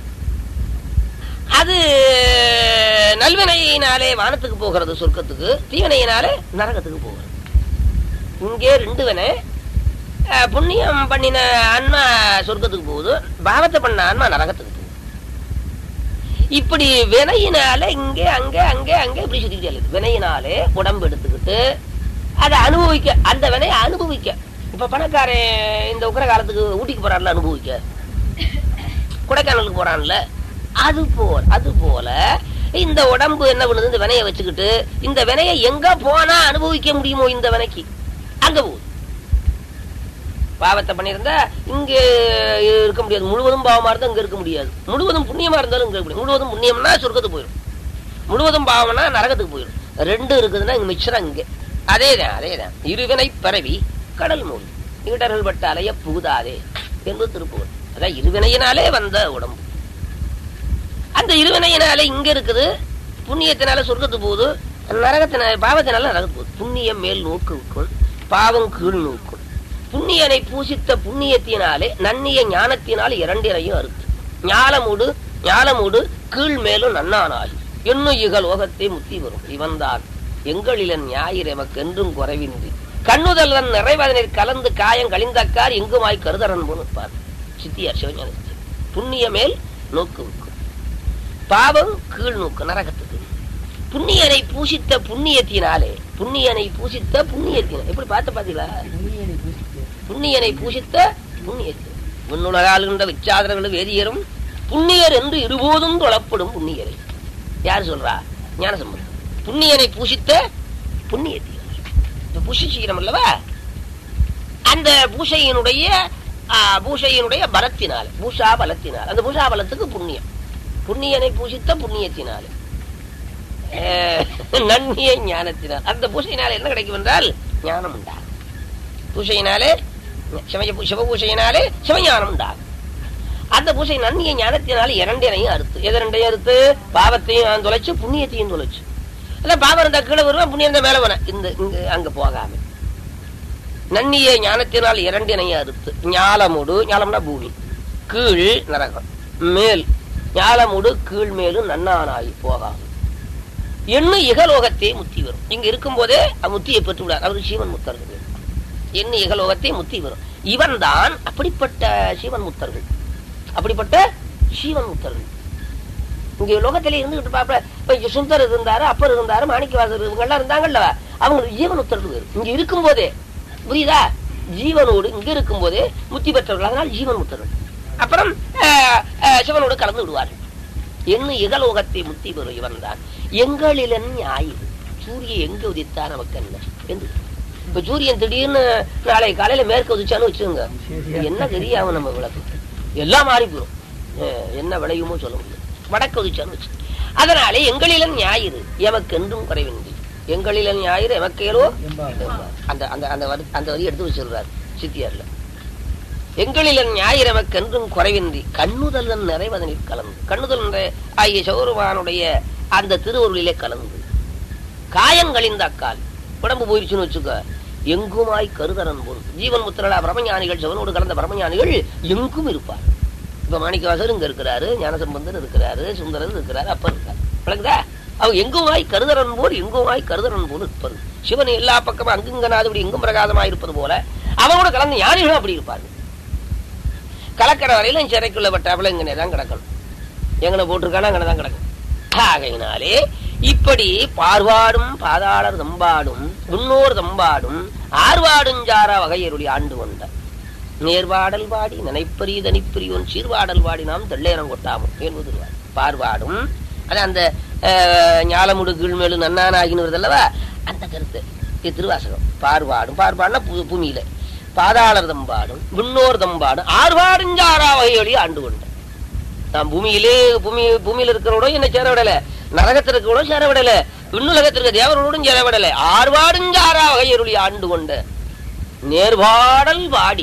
அது நல்வினையினாலே வானத்துக்கு போகிறது சொர்க்கத்துக்கு தீவினையினாலே நரகத்துக்கு போகிறது இங்கே ரெண்டு வினை அஹ், புண்ணியம் பண்ணின ஆன்மா சொர்க்கத்துக்கு போகுது பாவத்தை பண்ண ஆன்மா நரகத்துக்கு போகுது இப்படி வினையினால இங்கே அங்கே அங்கே அங்கே இப்படி சுத்திக்கிட்டே இருக்குது வினையினாலே உடம்பு எடுத்துக்கிட்டு அதை அனுபவிக்க அந்த வினையை அனுபவிக்க இப்ப பணக்காரன் இந்த உக்கர காலத்துக்கு ஊட்டிக்கு போறான்ல அனுபவிக்க கொடைக்கானலுக்கு போறான்ல அது போல் அது போல இந்த உடம்பு என்ன பண்ணுது இந்த வினையை வச்சுக்கிட்டு இந்த வினையை எங்க போனா அனுபவிக்க முடியுமோ இந்த வினைக்கு அங்க போகுது பாவத்தை பண்ணியிருந்தா இங்க இருக்க முடியாது முழுவதும் பாவமா இருந்தா இங்க இருக்க முடியாது முழுவதும் புண்ணியமா இருந்தாலும் இங்க இருக்க முடியாது முழுவதும் புண்ணியம்னா சொர்க்கத்துக்கு போயிடும் முழுவதும் பாவம்னா நரகத்துக்கு போயிடும் ரெண்டு இருக்குதுன்னா இங்க மிச்சம் இங்க அதேதான் அதேதான் இருவினை பரவி கடல் மூடி ஈடர்கள் பட்ட அலைய புகுதாதே என்பது திருப்புகழ் அதான் இருவினையினாலே வந்த உடம்பு அந்த இருவினையினாலே இங்க இருக்குது புண்ணியத்தினால சொர்க்கத்துக்கு போகுது நரகத்தினால பாவத்தினால நரகத்துக்கு போகுது புண்ணியம் மேல் நோக்குக்கும் பாவம் கீழ் நோக்கும் புண்ணியனை பூசித்த புண்ணியத்தினாலே நன்னிய ஞானத்தினால் இரண்டினையும் அறுத்து ஞாலமுடு ஞாலமுடு கீழ் மேலும் நன்னானாய் என்னும் இக லோகத்தை முத்தி வரும் இவன்தான் எங்களிலன் ஞாயிறு எமக்கு என்றும் குறைவின்றி கண்ணுதலன் நிறைவதனில் கலந்து காயம் கழிந்தக்கார் எங்குமாய் கருதரன் போனுப்பார் சித்தியார் சிவஞான சித்தியார். புண்ணிய மேல் நோக்கு வைக்கும் பாவம் கீழ் நோக்கு நரகத்துக்கு புண்ணியனை பூசித்த புண்ணியத்தினாலே புண்ணியனை பூசித்த புண்ணியத்தினால் எப்படி பார்த்து பாத்தீங்களா முனியனை பூசித்து புண்ணியனை பூசித்த புண்ணியத்தில் விண்ணுலகாளுகின்ற விச்சாதரர்களும் வேதியரும் புண்ணியர் என்று இருபோதும் தொழப்படும் புண்ணியரை யார் சொல்றா ஞானசம்பந்தம் புண்ணியனை பூசித்த புண்ணியத்தில் இப்ப பூஷை செய்கிறோம் அல்லவா அந்த பூஷையினுடைய ஆ, பூஷையினுடைய பலத்தினால் பூஷா பலத்தினால் அந்த பூஷா பலத்துக்கு புண்ணியம் புண்ணியனை பூசித்த புண்ணியத்தினால் அஹ், நன்மைய ஞானத்தினால் அந்த பூசையினால் என்ன கிடைக்கும் என்றால் ஞானம் உண்டாகும் பூசையினாலே சிவய சிவபூசையினாலே சிவஞானம் உண்டாகும் அந்த பூசை நன்னிய ஞானத்தினால இரண்டினையும் அறுத்து எது ரெண்டையும் அறுத்து பாவத்தையும் தொலைச்சு புண்ணியத்தையும் தொலைச்சு அதான் பாவம் இருந்தா கீழே வருவான் புண்ணியம் இருந்தா மேல போன இந்த இங்க அங்க போகாம நன்னிய ஞானத்தினால் இரண்டினையும் அறுத்து ஞாலமுடு ஞாலம்னா பூமி கீழ் நரகம் மேல் ஞாலமுடு கீழ் மேலும் நன்னானாகி போகாம எண்ணு இகலோகத்தை முத்தி வரும் இங்க இருக்கும் போதே முத்தியை பெற்று விடார் அவர் சீவன் முத்தர்கள் எண்ணு இகலோகத்தை முத்தி வரும் இவன் தான் அப்படிப்பட்ட சீவன் முத்தர்கள் அப்படிப்பட்ட சீவன் முத்தர்கள் இங்க லோகத்திலே இருந்துகிட்டு பாப்ப இப்ப இங்க சுந்தர் இருந்தாரு அப்பர் இருந்தாரு மாணிக்கவாசர் இவங்க எல்லாம் இருந்தாங்கல்ல அவங்க ஜீவன் உத்தரவு வேறு. இங்க இருக்கும் போதே புரியுதா ஜீவனோடு இங்க இருக்கும் போதே முத்தி பெற்றவர்கள் அதனால் ஜீவன் முத்தர்கள் அப்புறம் ஆஹ், ஆஹ், சிவனோடு கலந்து விடுவார்கள் என்ன இகலோகத்தை முத்தி பெறும் இவன் தான் எங்களிலன் ஞாயிறு சூரியன் எங்க உதித்தா நமக்கு என்ன என்று இப்ப சூரியன் திடீர்னு நாளை காலையில மேற்கு உதிச்சான்னு வச்சுக்கோங்க என்ன தெரியாம நம்ம விளக்கு எல்லாம் மாறி போயிடும் அஹ் என்ன விளையுமோ சொல்ல முடியாது வடக்கு உதிச்சான்னு வச்சு அதனாலே எங்களிலன் ஞாயிறு எமக்கு என்றும் குறைவின்றி எங்களிலன் ஞாயிறு எமக்கேலோ அந்த அந்த அந்த வரி அந்த வரி எடுத்து வச்சிருக்காரு சித்தியார்ல எங்களிலன் ஞாயிறு எமக்கு என்றும் குறைவின்றி கண்ணுதலன் நிறைவதனில் கலந்து கண்ணுதல் நிறை- ஆகிய சௌரவானுடைய அந்த திருவருளிலே கலந்து காயங்களிந்த அக்கால் உடம்பு போயிருச்சுன்னு வச்சுக்க எங்குமாய் கருதரன் போல் ஜீவன் முத்திரலா பிரமஞானிகள் சிவனோடு கலந்த பிரமஞானிகள் எங்கும் இருப்பார் இப்ப மாணிக்கவாசர் இங்க இருக்கிறாரு ஞானசம்பந்தர் இருக்கிறாரு சுந்தரர் இருக்கிறாரு அப்ப இருக்காரு விளக்குதா அவ எங்குமாய் கருதரன் போல் எங்குமாய் கருதரன் போல் இருப்பது சிவன் எல்லா பக்கமும் அங்குங்கனாதபடி எங்கும் பிரகாசமாய் இருப்பது போல அவனோட கலந்து ஞானிகளும் அப்படி இருப்பார்கள் கலக்கிற வரையில சிறைக்குள்ள பட்டாப்புல இங்கனே தான் கிடக்கணும் எங்கன போட்டிருக்கானா அங்கன தான் கிடக்கும் ஆகையினாலே இப்படி பார்வாடும் பாதாளர் தம்பாடும் முன்னோர் தம்பாடும் ஆர்வாடும் ஜாரா வகையருளி ஆண்டு கொண்ட நேர்வாடல் வாடி நினைப்பரிய தனிப்பிரியோன் சீர்வாடல் வாடி நாம் தெள்ளேரம் கொட்டாமும் என்பது பார்வாடும் அது அந்த அஹ், ஞாலமுடு கீழ்மேலு நன்னானாகின்னு அல்லவா அந்த கருத்து இது திருவாசகம் பார்வாடும் பார்வாடுனா பு- பூமியில பாதாளர் தம்பாடும் விண்ணோர் தம்பாடும் ஆர்வாடும் ஜாரா வகையொலி ஆண்டு கொண்ட நான் பூமியிலே பூமி பூமியில இருக்கிறவனோட என்ன சேர விடல நரகத்தில் இருக்கிறவனோ சேர விடல விண்ணுலகத்திற்கு தேவரோடும் சேர விடல ஆர்வாடும் ஜாரா வகையருளி ஆண்டு கொண்ட நேர்வாடல் வாடி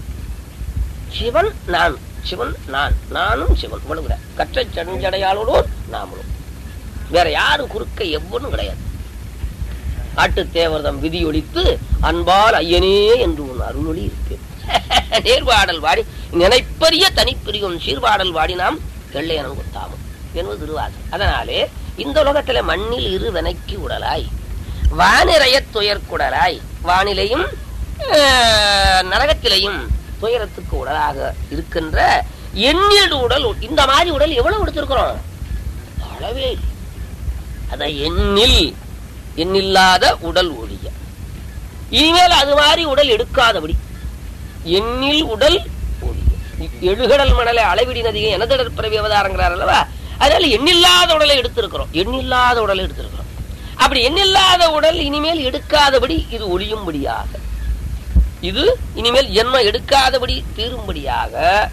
சிவன் நான் சிவன் நான் நானும் சிவன் இவ்வளவு கிடையாது. கற்ற செஞ்சடையாளோடும் நாமளும் வேற யாரும் குறுக்க எவ்வொன்றும் கிடையாது ஆட்டு தேவர்தம் விதி ஒழித்து அன்பால் ஐயனே என்று உன் அருளொளி இருக்கு நேர்வாடல் வாடி நினைப்பரிய தனிப்பிரியும் சீர்வாடல் வாடி நாம் வெள்ளையனம் கொத்தாமும் என்பது திருவாசம் அதனாலே இந்த உலகத்துல மண்ணில் இரு வினைக்கு உடலாய் வானிறைய துயர்க்குடலாய் வானிலையும் ஆஹ், நரகத்திலையும் துயரத்துக்கு உடலாக இருக்கின்ற எண்ணில் உடல் இந்த மாதிரி உடல் எவ்வளவு எடுத்திருக்கிறோம் அளவே இல்லை. அத எண்ணில் எண்ணில்லாத உடல் ஒழிய இனிமேல் அது மாதிரி உடல் எடுக்காதபடி எண்ணில் உடல் ஒழிய எழுகடல் மணலை அளவிடி நதியை எனதடர் பிறவி அவதாரங்கிறார் அல்லவா அதனால எண்ணில்லாத உடலை எடுத்திருக்கிறோம் எண்ணில்லாத உடலை எடுத்திருக்கிறோம் அப்படி எண்ணில்லாத உடல் இனிமேல் எடுக்காதபடி இது ஒளியும்படியாக இது இனிமேல் ஜென்மம் எடுக்காதபடி தீரும்படியாக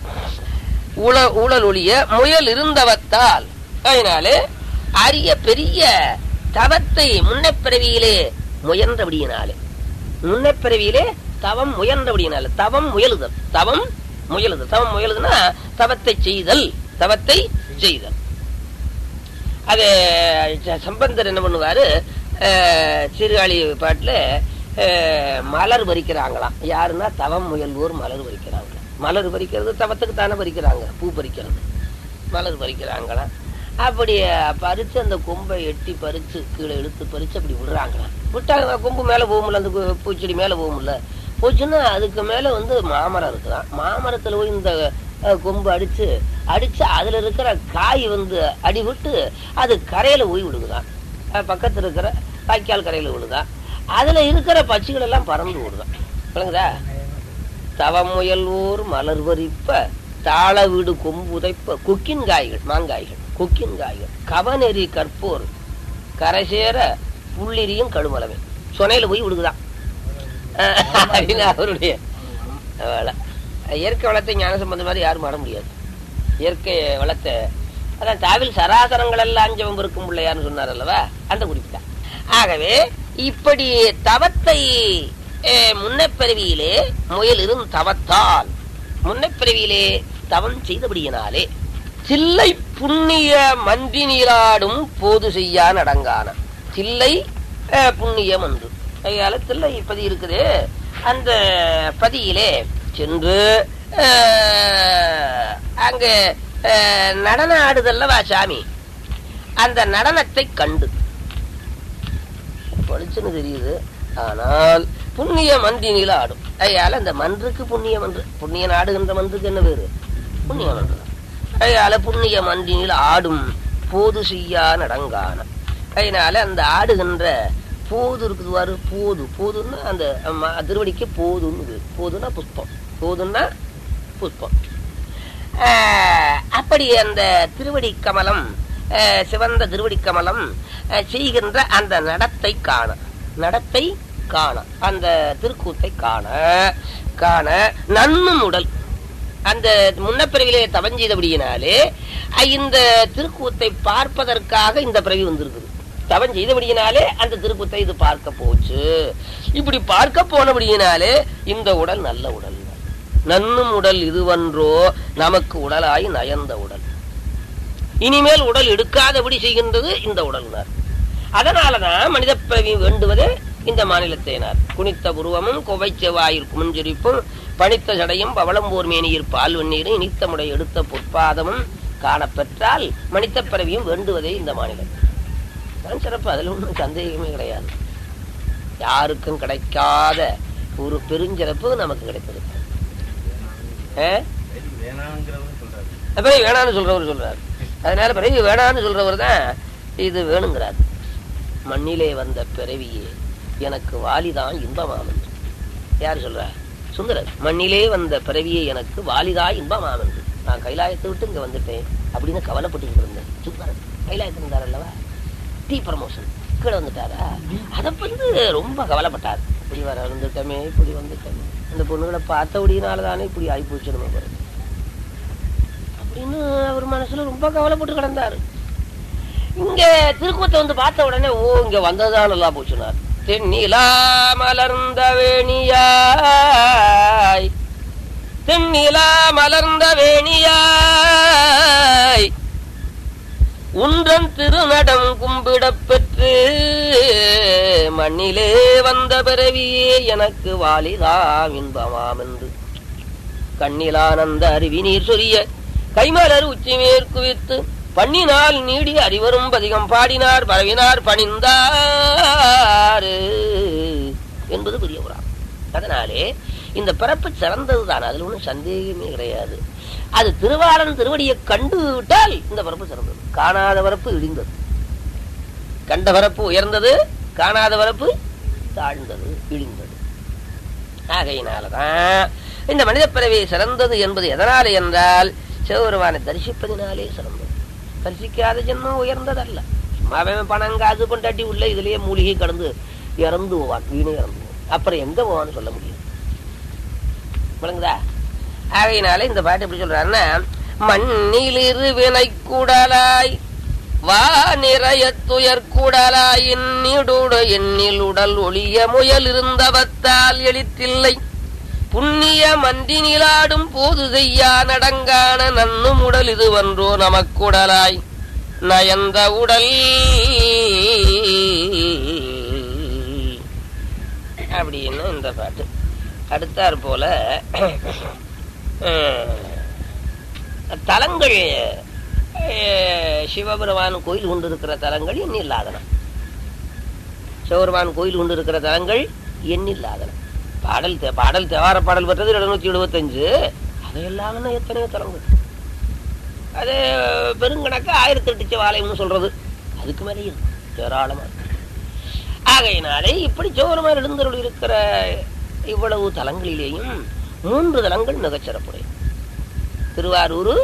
உள ஊழல் ஒளிய முயல் இருந்தவத்தால் அதனாலே அரிய பெரிய தவத்தை முன்னப்பிறவியிலே முயன்றபடியினாலே முன்னப்பிறவியிலே தவம் முயன்றபடியினாலே தவம் முயலுதல் தவம் முயலுதல் தவம் முயலுதுன்னா தவத்தை செய்தல் தவத்தை செய்தல் அது ச- சம்பந்தர் என்ன பண்ணுவாரு அஹ், சீர்காழி பாட்டுல அஹ், மலர் பறிக்கிறாங்களாம் யாருன்னா தவம் முயல்வோர் மலர் பறிக்கிறாங்க மலர் பறிக்கிறது தவத்துக்கு தானே பறிக்கிறாங்க பூ பறிக்கிறது மலர் பறிக்கிறாங்களாம் அப்படி பறிச்சு அந்த கொம்பை எட்டி பறிச்சு கீழே இழுத்து பறிச்சு அப்படி விடுறாங்களாம் விட்டாங்க கொம்பு மேல போகும்ல அந்த கு- பூச்செடி மேல போகும்ல போச்சுன்னா அதுக்கு மேல வந்து மாமரம் இருக்குதான் மாமரத்துல போய் இந்த அஹ், கொம்பு அடிச்சு அடிச்சு அதுல இருக்கிற காய் வந்து அடிவிட்டு அது கரையில போய் விழுகுதான் அஹ், பக்கத்துல இருக்கிற வாய்க்கால் கரையில விழுதான் அதுல இருக்கிற பட்சிகள் எல்லாம் பறந்து விடுதான் விளங்குதா தவமுயல்வோர் மலர் வரிப்ப தாள வீடு கொம்பு உதைப்ப கொக்கின் காய்கள் மாங்காய்கள் கொக்கின் காய்கள் கவனெறி கற்போர் கரைசேர புள்ளிரியும் கடுமலமே சொனையில போய் விடுகுதான் அப்படின்னு அவருடைய வேலை இயற்கை வளத்தை ஞான சம்பந்தம் மாதிரி யாரும் ஆட முடியாது இயற்கை வளத்தை அதான் தாவில் சராசரங்கள் எல்லாம் அஞ்சவம் இருக்கும் பிள்ளையார்னு சொன்னார் அல்லவா அந்த குறிப்பு தான் ஆகவே இப்படி தவத்தை அஹ், முன்னப்பிறவியிலே முயல் இரும் தவத்தால் முன்னப்பிறவியிலே தவம் செய்தபடியினாலே சில்லை புண்ணிய மன்றி நீராடும் போது செய்யா நடங்கான சில்லை அஹ், புண்ணியம் என்று கையால தில்லை பதி இருக்குது அந்த பதியிலே சென்று அஹ், அங்க அஹ், நடன ஆடுதல்லவா சாமி அந்த நடனத்தை கண்டு பளிச்சுன்னு தெரியுது ஆனால் புண்ணிய மன்றினில ஆடும் அதையால அந்த மன்றுக்கு புண்ணிய மன்று புண்ணிய நாடுகின்ற மன்றுக்கு என்ன பேரு புண்ணிய மன்று அதையால புண்ணிய மன்றினில் ஆடும் போது செய்யா நடங்கான அதனால அந்த ஆடுகின்ற போது இருக்குது பாரு போது போதுன்னா அந்த ம- திருவடிக்கு போதுன்னு பேரு. போதுன்னா புஷ்பம் போதுன்னா புஷ்பம் ஆஹ், அப்படி அந்த திருவடி கமலம் ஆஹ், சிவந்த திருவடி கமலம் ஆஹ், செய்கின்ற அந்த நடத்தை காண நடத்தை காண அந்த திருக்கூத்தை காண காண நன்னும் உடல் அந்த முன்னப்பிறவிலே தவம் செய்தபடியினாலே அஹ், இந்த திருக்கூத்தை பார்ப்பதற்காக இந்த பிறவி வந்திருக்குது தவம் செய்தபடியினாலே அந்த திருக்கூத்தை இது பார்க்க போச்சு இப்படி பார்க்க போனபடியினாலே இந்த உடல் நல்ல உடல் நன்னும் உடல் இதுவன்றோ நமக்கு உடலாய் நயந்த உடல் இனிமேல் உடல் எடுக்காதபடி செய்கின்றது இந்த உடல்னார் அதனாலதான் மனித பிறவி வேண்டுவதே இந்த மாநிலத்தினார் குனித்த புருவமும் குவை செவ்வாயிற் குமிஞ்சிரிப்பும் பனித்த சடையும் பவளம்போர் மேனியிற் பால் வெந்நீரும் இனித்த முடை எடுத்த பொற்பாதமும் காணப்பெற்றால் மனித பிறவியும் வேண்டுவதே இந்த மாநிலம் தான் சிறப்பு அதுல ஒன்றும் சந்தேகமே கிடையாது யாருக்கும் கிடைக்காத ஒரு பெருஞ்சிறப்பு நமக்கு கிடைத்திருக்கு ஆ? வேணாங்கிறவங்க சொல்றாரு பிறகு வேணான்னு சொல்றவர் சொல்றாரு அதனால பிறகு வேணான்னு சொல்றவர் தான் இது வேணுங்கிறார் மண்ணிலே வந்த பிறவியே எனக்கு வாலிதான் இன்பமாமன் யார் சொல்றா சுந்தரர் மண்ணிலே வந்த பிறவியே எனக்கு வாலிதா இன்பமாமன் நான் கைலாயத்தை விட்டு இங்க வந்துட்டேன் அப்படின்னு கவலைப்பட்டு இருந்தேன் சுந்தரர் கைலாயத்தில் இருந்தார் அல்லவா டீ ப்ரமோஷன் கீழே வந்துட்டாரா அதை வந்து ரொம்ப கவலைப்பட்டார் இப்படி வர வந்துட்டோமே இப்படி வந்துட்டோமே அந்த பொண்ணுகளை பார்த்தபடினால தானே இப்படி ஆகி போச்சு நம்ம பாருங்க அப்படின்னு அவர் மனசுல ரொம்ப கவலைப்பட்டு கிடந்தாரு இங்க திருக்கூத்தை வந்து பார்த்த உடனே ஓ இங்க வந்ததுதான் நல்லா போச்சுனார் தென்னிலா மலர்ந்த வேணியாய் தென்னிலா மலர்ந்த வேணியாய் உன்றன் திருநடம் கும்பிடப் பெற்று மண்ணிலே வந்த பிறவியே எனக்கு வாலிதாம் இன்பமாம் என்று கண்ணிலானந்த அருவி நீர் சொரிய கைமலர் உச்சி மேற்குவித்து பண்ணினால் நீடி அறிவரும் பதிகம் பாடினார் பரவினார் பணிந்தார் என்பது பெரிய புறாம் அதனாலே இந்த பிறப்பு சிறந்ததுதான் அதுல ஒன்றும் சந்தேகமே கிடையாது அது திருவாளன் திருவடியை கண்டு விட்டால் இந்த பிறப்பு சிறந்தது காணாத பிறப்பு இடிந்தது கண்ட பிறப்பு உயர்ந்தது காணாத பிறப்பு தாழ்ந்தது இழிந்தது ஆகையினாலதான் இந்த மனித பிறவி சிறந்தது என்பது எதனால என்றால் சிவபெருமானை தரிசிப்பதினாலே சிறந்தது தரிசிக்காத ஜென்மம் உயர்ந்ததல்ல சும்மாவே பணம் காசு கொண்டாட்டி உள்ள இதுலயே மூலிகை கடந்து இறந்து போவான் வீணு இறந்து போவான் அப்புறம் எங்க போவான்னு சொல்ல முடியும் விளங்குதா ஆகையினால இந்த பாட்டு எப்படி சொல்றாருன்னா மண்ணிலிரு வினை கூடலாய் வா நிறைய துயர் கூடலாய் எண்ணிடுட எண்ணில் உடல் ஒளிய முயல் இருந்தவத்தால் எளித்தில்லை புண்ணிய மந்தினிலாடும் போது செய்யா நடங்கான நன்னும் உடல் இது வன்றோ நமக்குடலாய் நயந்த உடல் அப்படின்னு இந்த பாட்டு அடுத்தாற் போல அஹ், தலங்கள் அஹ், சிவபெருமான் கோயில் கொண்டு இருக்கிற தலங்கள் எண்ணில்லாதன சிவபெருமான் கோயில் கொண்டு இருக்கிற தலங்கள் எண்ணில்லாதன பாடல் தே- பாடல் தேவார பாடல் பெற்றது எழுநூத்தி எழுபத்தஞ்சு அதையெல்லாம் இன்னும் எத்தனையோ தலங்கள் அது பெருங்கணக்கு ஆயிரத்தி எட்டு சிவாலயம்னு சொல்றது அதுக்கு மேலே இருக்கு ஏராளமா இருக்கு. ஆகையினாலே இப்படி சோரமாக எழுந்தருள் இருக்கிற இவ்வளவு தலங்களிலேயும் மூன்று தலங்கள் மிகச்சிறப்புடைய திருவாரூர்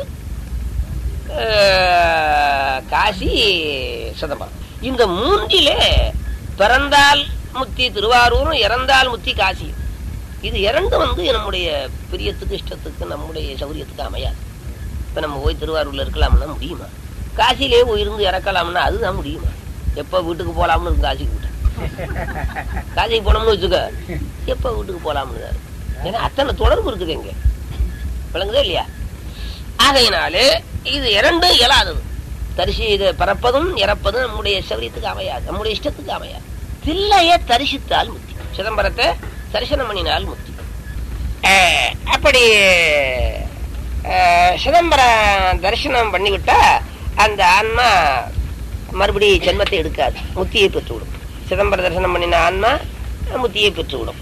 அஹ், காசி சிதம்பரம் இந்த மூன்றிலே பிறந்தால் முத்தி திருவாரூரும் இறந்தால் முத்தி காசியும் இது இரண்டு வந்து நம்முடைய பிரியத்துக்கு இஷ்டத்துக்கு நம்முடைய சௌரியத்துக்கு அமையாது இப்ப நம்ம போய் திருவாரூர்ல இருக்கலாம்னா முடியுமா காசியிலே போய் இருந்து இறக்கலாம்னா அதுதான் முடியுமா எப்ப வீட்டுக்கு போலாம்னு இருக்கு காசிக்கு விட்டேன் காசிக்கு போனோம்னு வச்சுக்க எப்ப வீட்டுக்கு போலாம்னு தான் இருக்கு. ஏன்னா அத்தனை தொடர்பு இருக்குது எங்க விளங்குதா இல்லையா ஆகையினாலே இது இரண்டும் இயலாதது தரிசி இது பிறப்பதும் இறப்பதும் நம்முடைய சௌரியத்துக்கு அமையாது நம்முடைய இஷ்டத்துக்கு அமையாது தில்லைய தரிசித்தால் முத்தி சிதம்பரத்தை தரிசனம் பண்ணினால் முத்தி அஹ், அப்படி அஹ், சிதம்பரம் தரிசனம் பண்ணிவிட்டா அந்த ஆன்மா மறுபடி ஜென்மத்தை எடுக்காது முத்தியை பெற்றுவிடும் சிதம்பர தரிசனம் பண்ணின ஆன்மா முத்தியை பெற்றுவிடும்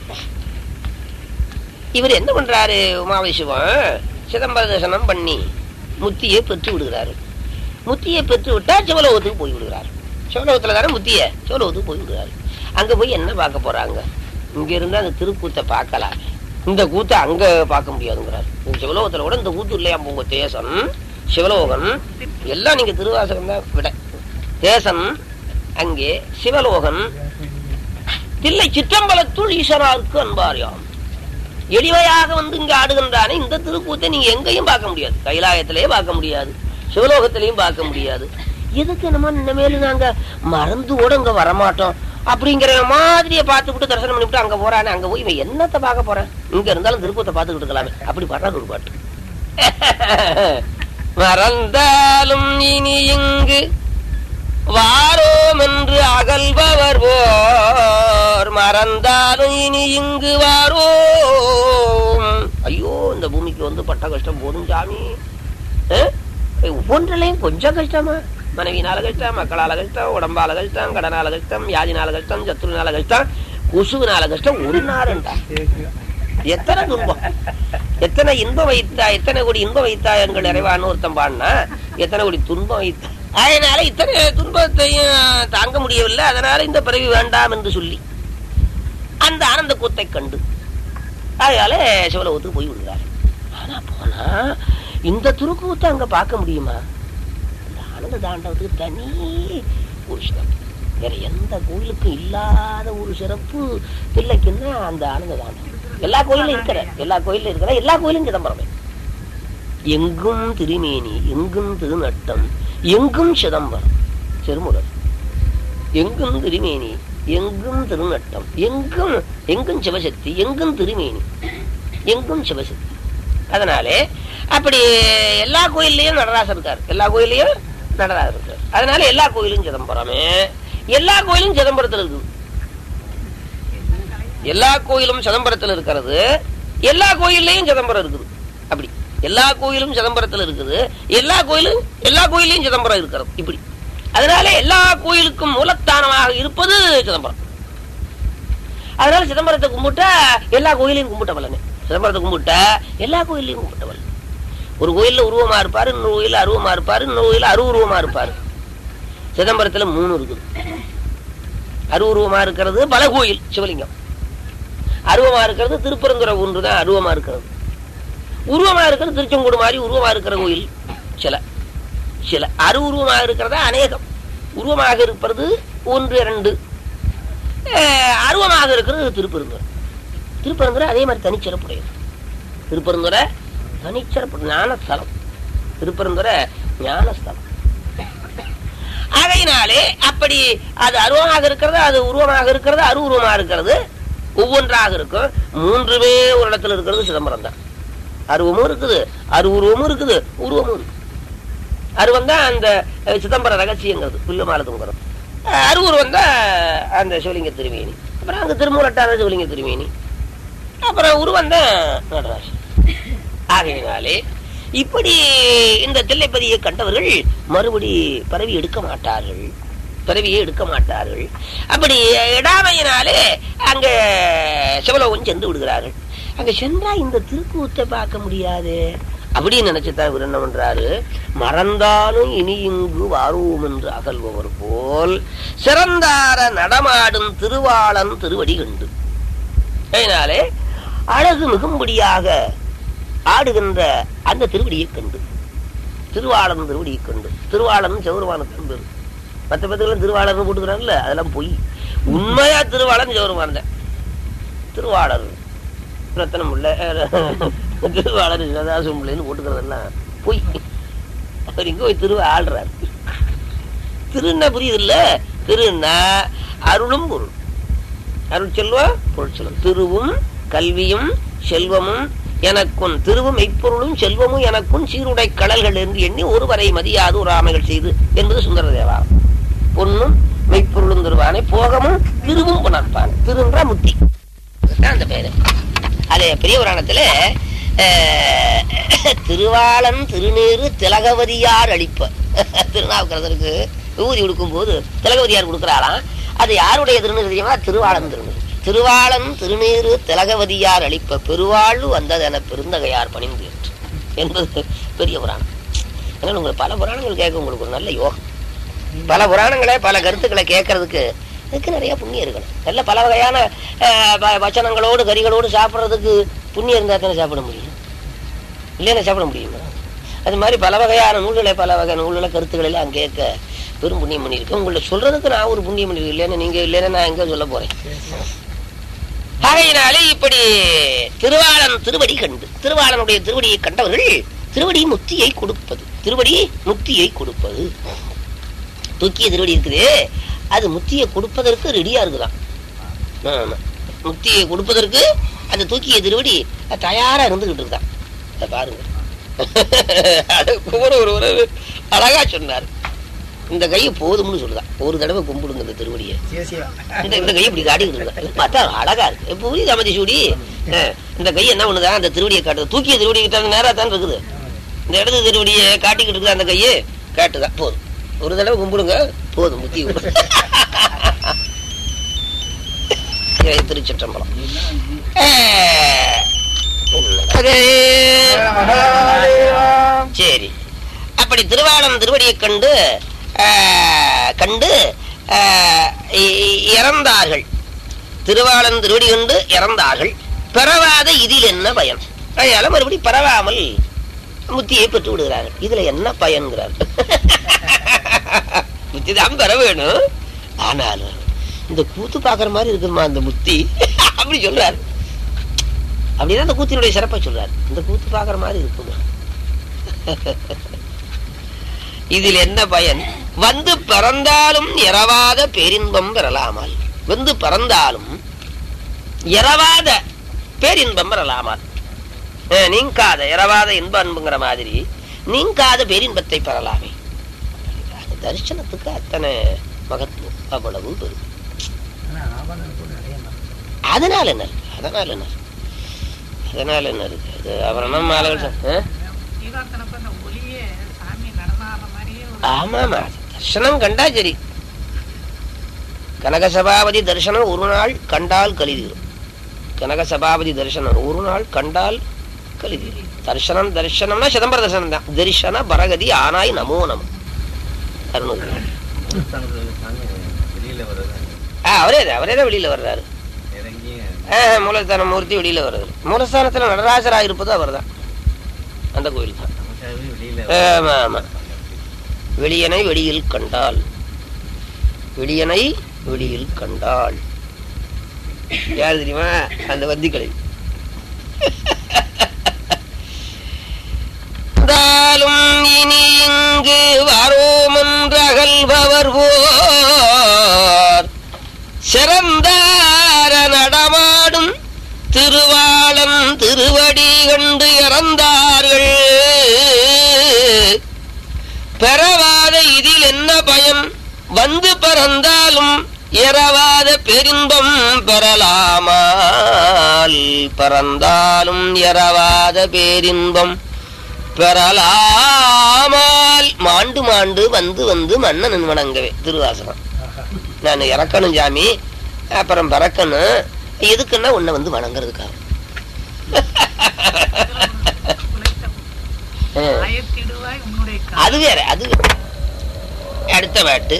இவர் என்ன பண்றாரு உமாவை சிவம் சிதம்பர தரிசனம் பண்ணி முத்தியை பெற்று விடுகிறாரு முத்தியை பெற்று விட்டா சிவலோகத்துக்கு போய் விடுகிறார் சிவலோகத்துல தானே முத்திய சிவலோகத்துக்கு போய் விடுகிறாரு அங்க போய் என்ன பார்க்க போறாங்க இங்க இருந்தா அந்த திருக்கூத்தை பார்க்கலாம் இந்த கூத்தை அங்க பார்க்க முடியாதுங்கிறார் இந்த சிவலோகத்துல கூட இந்த கூத்து இல்லையா உங்க தேசம் சிவலோகம் எல்லாம் நீங்க திருவாசகம் தான் விட தேசம் அங்கே சிவலோகம் தில்லை சிற்றம்பலத்துள் ஈஸ்வராருக்கு அன்பாரியாம் எளிமையாக வந்து இங்க ஆடுகின்றானே இந்த திருக்கூத்தை நீங்க எங்கேயும் பார்க்க முடியாது கைலாயத்திலேயே பார்க்க முடியாது சிவலோகத்திலையும் பார்க்க முடியாது எதுக்கு நம்ம இனிமேல் நாங்க மறந்து கூட இங்க வரமாட்டோம் அப்படிங்கிற மாதிரியை பார்த்துக்கிட்டு தரிசனம் பண்ணிவிட்டு அங்க போறானே அங்க போய் இவன் என்னத்தை பார்க்க போறேன் இங்க இருந்தாலும் திருக்கூத்தை பார்த்துக்கிட்டு இருக்கலாமே அப்படி பாடுறாரு ஒரு பாட்டு மறந்தாலும் இனி இங்கு வாரோம் என்று அகல்பவர் போர் மறந்தாலும் இனி இங்கு வாரோம் ஐயோ இந்த பூமிக்கு வந்து பட்ட கஷ்டம் போதும் சாமி அஹ்? ஒவ்வொன்றிலையும் கொஞ்சம் கஷ்டமா மனைவினால கஷ்டம் மக்களால கஷ்டம் உடம்பால கஷ்டம் கடனால கஷ்டம் வியாதினால கஷ்டம் சத்துருனால கஷ்டம் கொசுவினால கஷ்டம் ஒரு நாளுண்டா எத்தனை துன்பம் எத்தனை இன்பம் வைத்தா எத்தனை கோடி இன்பம் வைத்தா எங்கள் இறைவான்னு ஒருத்தன் பாடினா எத்தனை கோடி துன்பம் வைத்தா அதனால இத்தனை துன்பத்தையும் தாங்க முடியவில்லை அதனால இந்த பிறவி வேண்டாம் என்று சொல்லி அந்த ஆனந்த கூத்தை கண்டு அதனால சிவலோகத்துக்கு போய் விடுறாரு ஆனா போனா இந்த துருக்கூத்தை அங்க பார்க்க முடியுமா அந்த ஆனந்த தாண்டவத்துக்கு தனி ஒரு சிறப்பு வேற எந்த கோயிலுக்கும் இல்லாத ஒரு சிறப்பு பிள்ளைக்குன்னா அந்த ஆனந்த தாண்டவம் எல்லா கோயிலும் இருக்கிற எல்லா கோயிலும் இருக்கிற எல்லா கோயிலும் சிதம்பரமே எங்கும் திருமேனி எங்கும் திருநட்டம் எங்கும் சிதம்பரம் செருமுகர் எங்கும் திருமேனி எங்கும் திருநட்டம் எங்கும் எங்கும் சிவசக்தி எங்கும் திருமேனி எங்கும் சிவசக்தி அதனாலே அப்படி எல்லா கோயில்லையும் நடராசர் இருக்கார் எல்லா கோயில்லையும் நடராசர் இருக்கார் அதனால எல்லா கோயிலும் சிதம்பரமே எல்லா கோயிலும் சிதம்பரத்தில் இருக்குது எல்லா கோயிலும் சிதம்பரத்தில் இருக்கிறது எல்லா கோயில்லையும் சிதம்பரம் இருக்குது அப்படி எல்லா கோயிலும் சிதம்பரத்தில் இருக்குது எல்லா கோயிலும் எல்லா கோயிலையும் சிதம்பரம் இருக்கிறது இப்படி அதனால எல்லா கோயிலுக்கும் மூலஸ்தானமாக இருப்பது சிதம்பரம் அதனால சிதம்பரத்தை கும்பிட்டா எல்லா கோயிலையும் கும்பிட்ட பலனே சிதம்பரத்தை கும்பிட்டா எல்லா கோயிலையும் கும்பிட்ட பலன் ஒரு கோயில்ல உருவமா இருப்பாரு இன்னொரு கோயில்ல அருவமா இருப்பாரு இன்னொரு கோயில்ல அருவுருவமா இருப்பாரு சிதம்பரத்துல மூணு இருக்குது அருவுருவமா இருக்கிறது பல கோயில் சிவலிங்கம் அருவமா இருக்கிறது திருப்பரங்குற ஒன்று தான் அருவமா இருக்கிறது உருவமா இருக்கிறது திருச்செங்கோடு மாதிரி உருவமா இருக்கிற கோயில் சில சில அருவுருவமா இருக்கிறதா அநேகம் உருவமாக இருப்பது ஒன்று இரண்டு அஹ், அருவமாக இருக்கிறது திருப்பெருந்துறை திருப்பெருந்துறை அதே மாதிரி தனிச்சிறப்புடையது திருப்பெருந்துறை தனிச்சிறப்பு ஞானஸ்தலம் திருப்பெருந்துறை ஞானஸ்தலம் ஆகையினாலே அப்படி அது அருவமாக இருக்கிறது அது உருவமாக இருக்கிறது அருவுருவமாக இருக்கிறது ஒவ்வொன்றாக இருக்கும் மூன்றுமே ஒரு இடத்துல இருக்கிறது சிதம்பரம் தான் அருவமும் இருக்குது அருவுருவமும் இருக்குது உருவமும் இருக்கு அருவம் தான் அந்த அஹ், சிதம்பர ரகசியங்கிறது புல்லுமாலதுங்கிறது அருவுருவம் தான் அந்த சிவலிங்க திருமேனி அப்புறம் அங்க திருமூலட்டான சிவலிங்க திருமேனி அப்புறம் உருவம் தான் நடராஜன் ஆகையினாலே இப்படி இந்த தில்லைப்பதியை கண்டவர்கள் மறுபடி பரவி எடுக்க மாட்டார்கள் பிறவியே எடுக்க மாட்டார்கள் அப்படி இடாமையினாலே அங்க சிவலோகம் சென்று விடுகிறார்கள் அங்க சென்றா இந்த திருக்கூத்தை பார்க்க முடியாது அப்படின்னு நினைச்சுதான் இவர் என்ன பண்றாரு மறந்தாலும் இனி இங்கு வாருவோம் என்று அகல்பவர் போல் சிறந்தார நடமாடும் திருவாளன் திருவடி கண்டு அதனாலே அழகு மிகும்படியாக ஆடுகின்ற அந்த திருவடியை கண்டு திருவாளன் திருவடியை கண்டு திருவாளன் சௌரவான தம்பு மற்ற பத்துக்கெல்லாம் திருவாளர்னு போட்டுக்கிறாங்கல்ல அதெல்லாம் பொய் உண்மையா திருவாளன் சௌரவான திருவாளர் ரத்தனம் உள்ள திருவாளர் சிவதாசம் பிள்ளைன்னு போட்டுக்கிறதெல்லாம் பொய் அவர் இங்க போய் திருவ ஆள்றார் திருன்னா புரியுது இல்ல திருன்னா அருளும் பொருள் அருள் செல்வம் பொருள் செல்வம் திருவும் கல்வியும் செல்வமும் எனக்கும் திருவும் மெய்ப்பொருளும் செல்வமும் எனக்கும் சீருடை கடல்கள் என்று எண்ணி ஒருவரை மதியாது ஒரு ஆமைகள் செய்து என்பது சுந்தர தேவாரம் பொன்னும் மெய்ப்பொருளும் திருவானை போகமும் திருவும் புணர்ப்பான் திருன்றா முத்தி அதுதான் அந்த பேரு அதே பெரிய புராணத்துல அஹ், திருவாளன் திருநீரு திலகவதியார் அளிப்ப திருநாவுக்கரசருக்கு விபூதி கொடுக்கும் போது திலகவதியார் கொடுக்கிறாளாம் அது யாருடைய திருநீர் தெரியுமா திருவாளன் திருநீர் திருவாளன் திருநீரு திலகவதியார் அளிப்ப பெருவாழ்வு வந்ததென பெருந்தகையார் பணிந்து என்று என்பது பெரிய புராணம் அதனால உங்களுக்கு பல புராணங்கள் கேட்க உங்களுக்கு ஒரு நல்ல யோகம் பல புராணங்களை பல கருத்துக்களை கேட்கறதுக்கு இதுக்கு நிறைய புண்ணியம் இருக்கணும் நல்ல பல வகையான அஹ், வ- வச்சனங்களோடு கறிகளோடு சாப்பிட்றதுக்கு புண்ணியம் இருந்தால் தானே சாப்பிட முடியும் இல்லைன்னா சாப்பிட முடியுமா அது மாதிரி பல வகையான நூல்களை பல வகை நூல்களை கருத்துக்களை எல்லாம் கேட்க பெரும் புண்ணியம் பண்ணியிருக்கேன் உங்களை சொல்றதுக்கு நான் ஒரு புண்ணியம் பண்ணிருக்கேன் இல்லைன்னா நீங்க இல்லைன்னா நான் எங்க சொல்ல போறேன் ஆகையினாலே இப்படி திருவாளன் திருவடி கண்டு திருவாளனுடைய திருவடியை கண்டவர்கள் திருவடி முக்தியை கொடுப்பது திருவடி முக்தியை கொடுப்பது தூக்கிய திருவடி இருக்குது அது முக்தியை கொடுப்பதற்கு ரெடியா இருக்குதான் ஆமா. முக்தியை கொடுப்பதற்கு அந்த தூக்கிய திருவடி அது தயாரா இருந்துகிட்டு இருக்கான் அதை பாருங்க அது கூட ஒரு ஒரு அழகா சொன்னார் இந்த கை போதும்னு சொல்லுதான் ஒரு தடவை கும்பிடுங்க இந்த திருவடியை சிவ சிவா இந்த இந்த கை இப்படி காட்டிக்கிட்டு இருக்கா பார்த்தா அழகா இருக்கு இப்ப புரியுது அமைதி சூடி அஹ், இந்த கை என்ன பண்ணுதா அந்த திருவடியை காட்டுது தூக்கிய திருவடி கிட்ட நேரா தான் இருக்குது இந்த இடத்து திருவடியை காட்டிக்கிட்டு இருக்குது அந்த கையை காட்டுதான் போதும் ஒரு தடவை கும்பிடுங்க போதும் புத்தி ஜெய திருச்சிற்றம்பலம் ஆஹ், அது சரி அப்படி திருவாளம் திருவடியை கண்டு ஆஹ், கண்டு ஆஹ், இ- இ- இறந்தார்கள் திருவாளன் திருவடி கண்டு இறந்தார்கள் பெறவாத இதில் என்ன பயன் அதனால மறுபடி பரவாமல் முத்தியை பெற்று விடுகிறார்கள் இதுல என்ன பயன்கிறார் முத்தி தான் பெற வேணும் ஆனாலும் இந்த கூத்து பாக்குற மாதிரி இருக்குமா அந்த முத்தி அப்படி சொல்றாரு அப்படிதான் அந்த கூத்தினுடைய சிறப்பை சொல்றாரு இந்த கூத்து பாக்குற மாதிரி இருக்குமா இதில் என்ன பயன் வந்து பிறந்தாலும் இரவாத பேரின்பம் பெறலாமால் வந்து பிறந்தாலும் இரவாத பேரின்பம் பெறலாமால் அஹ், நீங்காத இரவாத இன்ப அன்புங்கிற மாதிரி நீங்காத பேரின்பத்தை பெறலாமே அந்த தரிசனத்துக்கு அத்தனை மகத்துவம் அவ்வளவு பெரும் ஆனா ஆபரணம் கூட நிறைய மறந்துட்டேன். அதனால என்ன இருக்கு அதனால என்ன இருக்கு அதனால என்ன இருக்கு அது அவரணம் மாலகள் சொ- அஹ்? ஈகாத்தனப்ப அந்த ஒளியே சாமி நடனாத மாதிரியே ஒரு ஆமாமா தர்சனம் கண்டா சரி கனக சபாபதி தரிசனம் ஒரு நாள் கண்டால் கலிதீரும் கனக சபாபதி தரிசனம் ஒரு நாள் கண்டால் கலிதீரும் தர்சனம் தரிசனம்னா சிதம்பர தரிசனம் தான் தரிசன பரகதி ஆனாய் நமோ நம அருணகிரி மூலஸ்தானத்துல சாமி வெளியில வர்றது ஆ அவரே தான் அவரே தான் வெளியில வர்றாரு இறங்கி ஆ, மூலஸ்தான மூர்த்தி வெளியில வர்றாரு மூலஸ்தானத்துல நடராஜரா இருப்பது அவர் தான் அந்த கோயில் தான் நமக்காகவே வெளியில ஆமா, ஆமா. வெளியனை வெளியில் கண்டால் வெளியனை வெளியில் கண்டால் யார் தெரியுமா அந்த வந்திக்கலை இருந்தாலும் இனி இங்கு வரோமென்றகல்பவர் போர் சிறந்தார நடமாடும் திருவாளன் திருவடி கண்டு இறந்தார்கள் பெறவாத இதில் என்ன பயம் வந்து பிறந்தாலும் எறவாத பெரின்பம் பெறலாமால் பிறந்தாலும் எறவாத பேரின்பம் பெறலாமால் மாண்டு மாண்டு வந்து வந்து மன்னன் வணங்கவே திருவாசகம் ஆஹா. நான் இறக்கணும் சாமி அப்புறம் பறக்கணும் எதுக்குன்னா உன்னை வந்து வணங்குறதுக்காக குலைத்த ஆ. ஆயத்திடுவாய் உன்னுடைய கா- அது வேற அது வேற. அடுத்த பாட்டு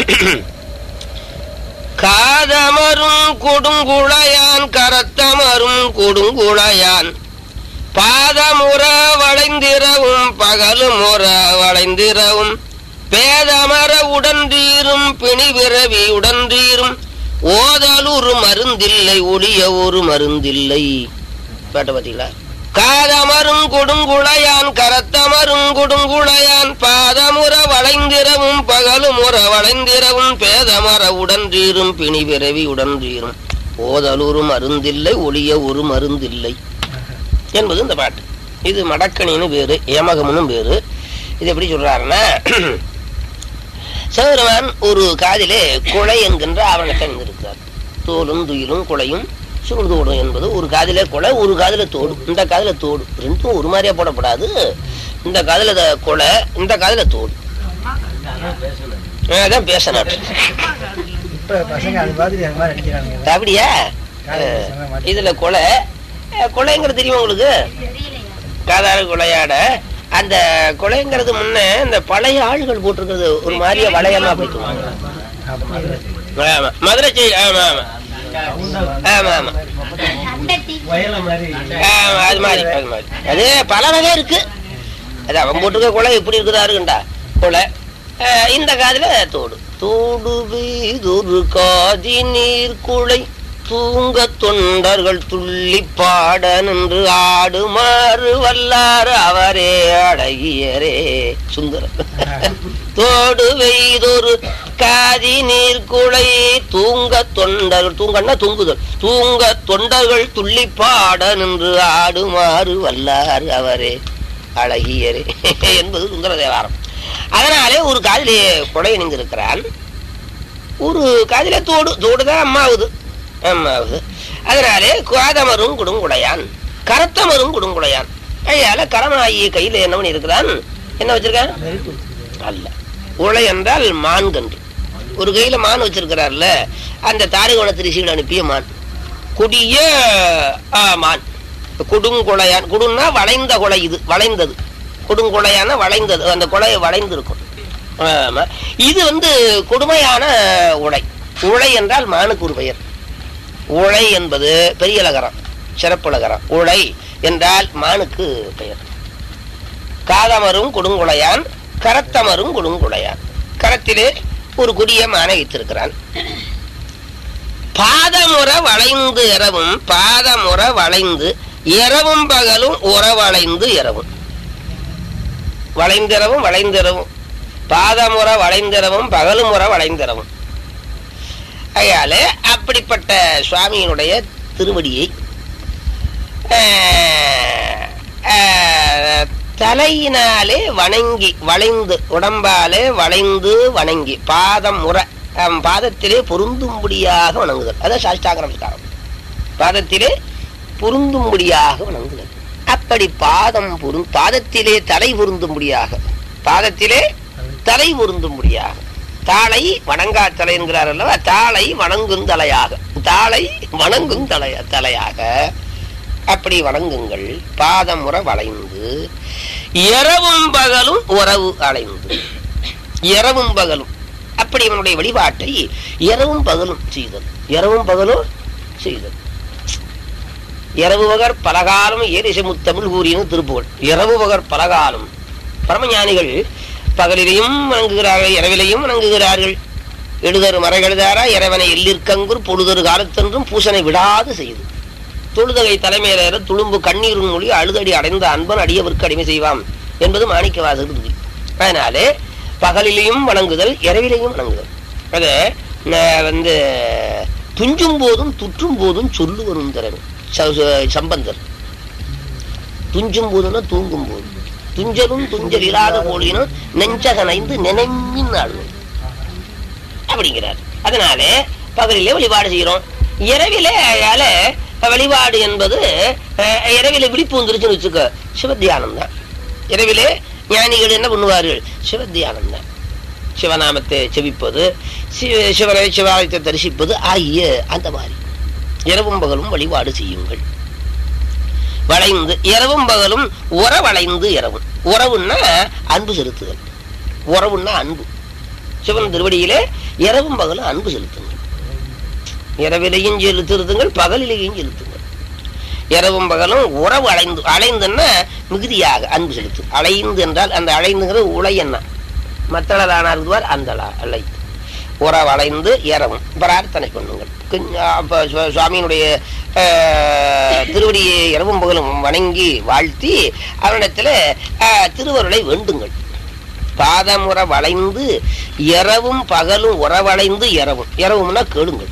காதமரும் கொடுங்குழையான் கரத்தமரும் கொடுங்குழையான் பாதமுற வளைந்திரவும் பகலுமுற வளைந்திரவும் பேதமர உடன்றீரும் பிணிபிறவி உடன்றீரும் ஓதலுறு மருந்தில்லை ஒளிய ஒரு மருந்தில்லை பாட்ட பாத்தீங்களா காதமரும் கொடுங்குழையான் கரத்தமரும் கொடுங்குழையான் பாதமுற வளைந்திரவும் பகலுமுற வளைந்திரவும் பேதமர உடன்றீரும் பிணி பிறவி உடன்றீரும் ஓதலுறு மருந்தில்லை ஒளிய ஒரு மருந்தில்லை என்பது இந்த பாட்டு இது மடக்கணின்னு பேரு ஏமகம்னு பேரு இது எப்படி சொல்றாருன்னா சிவபெருமான் ஒரு காதிலே குலை என்கின்ற ஆவணத்தை அணிந்திருக்கிறார் தோலும் துயிலும் குலையும் சுருந்தோடும் என்பது ஒரு காதிலே குலை ஒரு காதில தோடு இந்த காதில தோடு ரெண்டும் ஒரு மாதிரியா போடப்படாது இந்த காதில த- குலை இந்த காதில தோடு அதான் பேசணும் இப்ப பசங்க அது மாதிரி அது மாதிரி அடிக்கிறாங்க அப்படியா அஹ், இதுல கொலை அஹ், கொலைங்கிறது தெரியும் உங்களுக்கு காதார கொலையாட அந்த கொலைங்கிறது முன்ன இந்த பழைய ஆள்கள் போட்டிருக்கிறது ஒரு மாதிரியா வளையமா போயிட்டு ஆமா மதுரை செய்- ஆமா ஆமா ஆமா ஆமா வயல மாதிரி ஆமா, அது மாதிரி அது மாதிரி அது பல வகை இருக்கு அது அவன் போட்டுக்க கொலை எப்படி இருக்குதாருங்கண்டா கொலை அஹ், இந்த காதுல தோடு தோடு வீதொரு காதி நீர் குலை தூங்க தொண்டர்கள் துள்ளி பாட நின்று ஆடுமாறு வல்லாறு அவரே அழகியரே சுந்தரம் தோடு வெய்தொரு காதி நீர் குலை தூங்க தொண்டர்கள் தூங்கன்னா தூங்குதல் தூங்க தொண்டர்கள் துள்ளி பாட நின்று ஆடுமாறு வல்லார் அவரே அழகியரே என்பது சுந்தர தேவாரம் அதனாலே ஒரு காதிலே கொடை இணைந்திருக்கிறான் ஒரு காதிலே தோடு தோடு தான் அம்மாவுது அம்மாவுது அதனாலே காதமரும் குடுங்குடையான் கரத்தமரும் குடுங்குடையான் அதனால கரமாயி கையில என்ன பண்ணி இருக்கிறான் என்ன வச்சிருக்கான் நெருப்பு வச்சிருக்காரு. அல்ல உழை என்றால் மான்கன்று ஒரு கையில மான் வச்சிருக்கிறார்ல அந்த தாரிகோண ரிஷிகள் அனுப்பிய மான் கொடிய ஆ, மான் கொடுங்குளையான் கொடுன்னா வளைந்த கொலை இது வளைந்தது கொடுங்குளையான வளைந்தது அந்த கொலையை வளைந்து இருக்கும் ஆமா. இது வந்து கொடுமையான உடை உழை என்றால் மானுக்கு ஒரு பெயர் உழை என்பது பெரிய லகரம் சிறப்புலகரம் உழை என்றால் மானுக்கு பெயர் காதமரும் கொடுங்குளையான் கரத்தமரும் கொடுங்குளையான் கரத்திலே ஒரு கொடிய மானை வைத்திருக்கிறான் பாதமுற வளைந்து இரவும் பாதமுற வளைந்து இரவும் பகலும் உறவளைந்து இரவும் வளைந்திரவும் வளைந்திரவும் பாதமுற வளைந்திரவும் பகலும் முறை வளைந்திரவும் அயால அப்படிப்பட்ட சுவாமியினுடைய திருவடியை ஆஹ், ஆஹ், தலையினாலே வணங்கி வளைந்து உடம்பாலே வளைந்து வணங்கி பாதம் முறை ஆம், பாதத்திலே பொருந்தும்படியாக வணங்குதல் அதான் சாஷ்டாங்க நமஸ்காரம் பாதத்திலே பொருந்தும்படியாக வணங்குதல் அப்படி பாதம் பொரு பாதத்திலே தலை பொருந்தும்படியாக பாதத்திலே தலை பொருந்தும்படியாக தாளை வணங்கா தலை என்கிறார் அல்லவா தாளை வணங்கும் தலையாக தாளை வணங்கும் தலைய தலையாக அப்படி வணங்குங்கள் பாதமுறை வளைந்து இரவும் பகலும் உறவு அலைந்து இரவும் பகலும் அப்படி அவனுடைய வழிபாட்டை இரவும் பகலும் செய்தல் இரவும் பகலும் செய்தல் இரவு பகர் பலகாலம் ஏரிச முத்தமிழ் கூறியது திருப்புகழ் இரவு பகர் பலகாலம் பரமஞானிகள் பகலிலையும் வணங்குகிறார்கள் இரவிலையும் வணங்குகிறார்கள் எழுதரு மறைகழுதாரா இறைவனை எல்லிற்கங்குர் பொழுதொரு காலத்தென்றும் பூசனை விடாது செய்து தொழுதகை தலைமையிலேற துளும்பு கண்ணீரின் மொழி அழுதடி அடைந்த அன்பன் அடியவருக்கு அடிமை செய்வாம் என்பது மாணிக்க வாசகர் அதனாலே பகலிலையும் வணங்குதல் இரவிலையும் வணங்குதல் அது ந- வந்து துஞ்சும் போதும் துற்றும் போதும் சொல்லுவரும் திறன் ச- ச- சம்பந்தர் துஞ்சும் போதும்னா தூங்கும் போது துஞ்சலும் துஞ்சல் இல்லாத போலினும் நெஞ்சகனைந்து நினைமின் ஆடுவோம் அப்படிங்கிறார் அதனாலே பகலிலே வழிபாடு செய்கிறோம் இரவிலே அயால வழிபாடு என்பது அஹ், இரவிலே விழிப்பு வந்துருச்சுன்னு வச்சுக்க சிவத்தியானம் தான் இரவிலே ஞானிகள் என்ன பண்ணுவார்கள் சிவத்தியானம் தான் சிவநாமத்தை செவிப்பது சி- சிவனை சிவாலயத்தை தரிசிப்பது ஆகிய அந்த மாதிரி இரவும் பகலும் வழிபாடு செய்யுங்கள் வளைந்து இரவும் பகலும் உறவளைந்து இரவும் உறவுன்னா அன்பு செலுத்துதல் உறவுன்னா அன்பு சிவன் திருவடியிலே இரவும் பகலும் அன்பு செலுத்துங்கள் இரவிலையும் செலுத்துங்கள் பகலிலேயும் செலுத்துங்கள் இரவும் பகலும் உறவு அலைந்து அலைந்துன்னா மிகுதியாக அன்பு செலுத்து அலைந்து என்றால் அந்த அலைந்துங்கிறது உலையன்னா மத்தளலானார் அந்த அல- அலை உறவு அலைந்து இரவும் பிரார்த்தனை பண்ணுங்கள் கொஞ்சம் அப்ப சுவா- சுவாமியினுடைய ஆஹ், திருவடியை இரவும் பகலும் வணங்கி வாழ்த்தி அவனிடத்துல ஆஹ், திருவருளை வேண்டுங்கள் பாதமுற வளைந்து இரவும் பகலும் உறவளைந்து இரவும் இரவும்னா கேளுங்கள்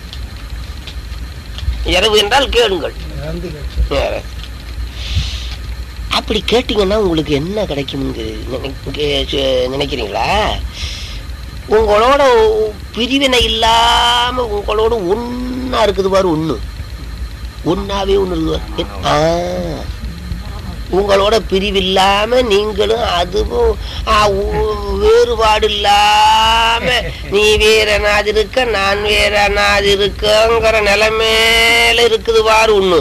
இரவு என்றால் கேளுங்கள் வந்து வேற. அப்படி கேட்டீங்கன்னா உங்களுக்கு என்ன கிடைக்கும் நினைக்கிறீங்களா உங்களோட பிரிவினை இல்லாம உங்களோட ஒன்னா இருக்குது பாரு ஒண்ணு ஒன்னாவே ஒண்ணு இருக்குது பாரு. ஆ. உங்களோட பிரிவில்லாம நீங்களும் அதுவும் ஆ, உ- வேறுபாடு இல்லாம நீ வேற நாது இருக்க நான் வேற நாது இருக்கங்கிற நிலைமையில இருக்குது பாரு ஒண்ணு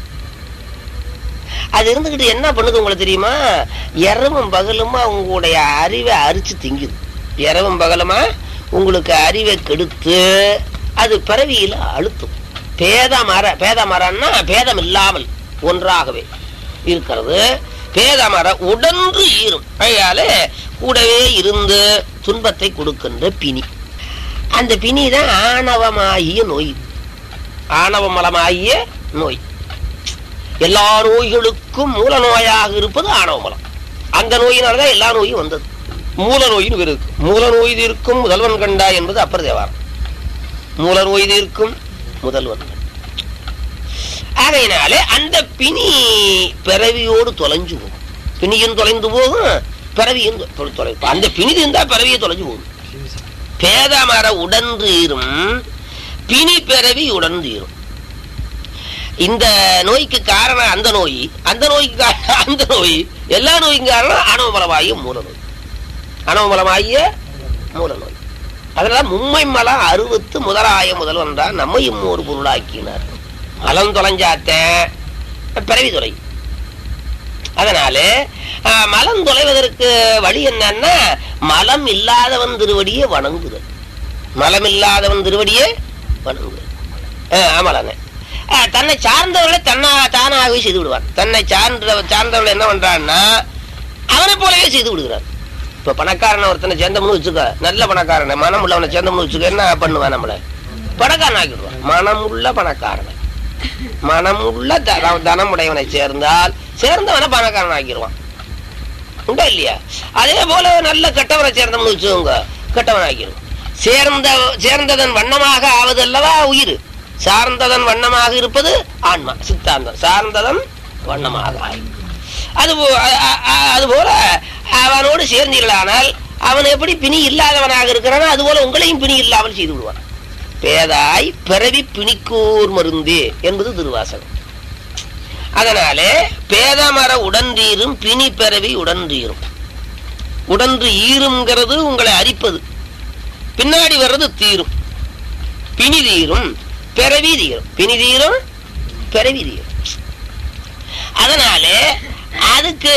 அது இருந்துகிட்டு என்ன பண்ணுது உங்களுக்கு தெரியுமா இரவும் பகலுமா உங்களுடைய அறிவை அரிச்சு திங்குது இரவும் பகலுமா உங்களுக்கு அறிவை கெடுத்து அது பிறவியில அழுத்தும் பேதமர பேதமரன்னா பேதம் இல்லாமல் ஒன்றாகவே இருக்கிறது பேதமர உடன்று ஈரும் அதையால கூடவே இருந்து துன்பத்தை கொடுக்கின்ற பிணி அந்த பிணி தான் ஆணவமாகிய நோய் ஆணவ மலமாகிய நோய் எல்லா நோய்களுக்கும் மூல நோயாக இருப்பது ஆணவ மலம் அந்த நோயினால்தான் எல்லா நோயும் வந்தது மூல நோயின் வேறு இருக்கு மூல நோய் தீர்க்கும் முதல்வன் கண்டா என்பது அப்பர் தேவாரம் மூல நோய் தீர்க்கும் முதல்வன் கண்டா. ஆகையினாலே அந்த பிணி பிறவியோடு தொலைஞ்சு போகும் பிணியும் தொலைந்து போகும் பிறவியும் தொ- தொ- தொலை அந்த பிணி இருந்தா பிறவியை தொலைஞ்சு போகும் பேதமர உடன்றீரும் பிணி பிறவி உடன்றீரும் இந்த நோய்க்கு காரணம் அந்த நோய் அந்த நோய்க்கு காரணம் அந்த நோய் எல்லா நோய்க்கும் காரணம் அணவமலமாகிய மூல நோய் அணவமலமாகிய மூல நோய் அதனால மும்மை மலம் அறுபத்து முதலாய முதல்வன் தான் நம்மையும் ஒரு பொருளாக்கினார் மலம் தொலைஞ்சாத்தேன் பிறவி தொலை அதனால ஆஹ், மலம் தொலைவதற்கு வழி என்னன்னா மலம் இல்லாதவன் திருவடியே வணங்குதல் மலம் இல்லாதவன் திருவடியே வணங்குதல் ஆஹ், ஆமலானே ஆஹ், தன்னை சார்ந்தவர்களை தன்னா தானாகவே செய்து விடுவான் தன்னை சார்ந்த சார்ந்தவர்கள் என்ன பண்றான்னா அவனை போலவே செய்து விடுகிறான் இப்ப பணக்காரனை ஒருத்தனை சேர்ந்தவனு வச்சுக்க நல்ல பணக்காரனை மனம் உள்ளவனை சேர்ந்தவனு வச்சுக்க என்ன பண்ணுவான் நம்மள பணக்காரன் ஆக்கிடுவான் மனமுள்ள பணக்காரனை மனமுள்ள தன- தனமுடையவனை சேர்ந்தால் சேர்ந்தவனை பணக்காரன் ஆக்கிடுவான் உண்டா இல்லையா அதே போல நல்ல கெட்டவனை சேர்ந்தவனு வச்சுக்கோங்க கெட்டவன் ஆக்கிடுவான் சேர்ந்த சேர்ந்ததன் வண்ணமாக ஆவதல்லவா உயிர் சார்ந்ததன் வண்ணமாக இருப்பது ஆன்மா சித்தாந்தம் சார்ந்ததன் வண்ணமாக ஆய் அது போ- அ- அ- அ- அதுபோல அவனோடு சேர்ந்தீர்களானால் அவன் எப்படி பிணி இல்லாதவனாக இருக்கிறானோ அதுபோல உங்களையும் பிணி இல்லாமல் செய்து விடுவான் பேதாய் பிறவி பிணிக்கூர் மருந்தே என்பது திருவாசகம் அதனாலே பேதமர உடன்றீரும் பிணி பிறவி உடன்றீரும் உடன்று ஈருங்கிறது உங்களை அரிப்பது பின்னாடி வர்றது தீரும் பிணி தீரும் பிறவி தீரும் பிணி தீரும் பிறவி தீரும் அதனாலே அதுக்கு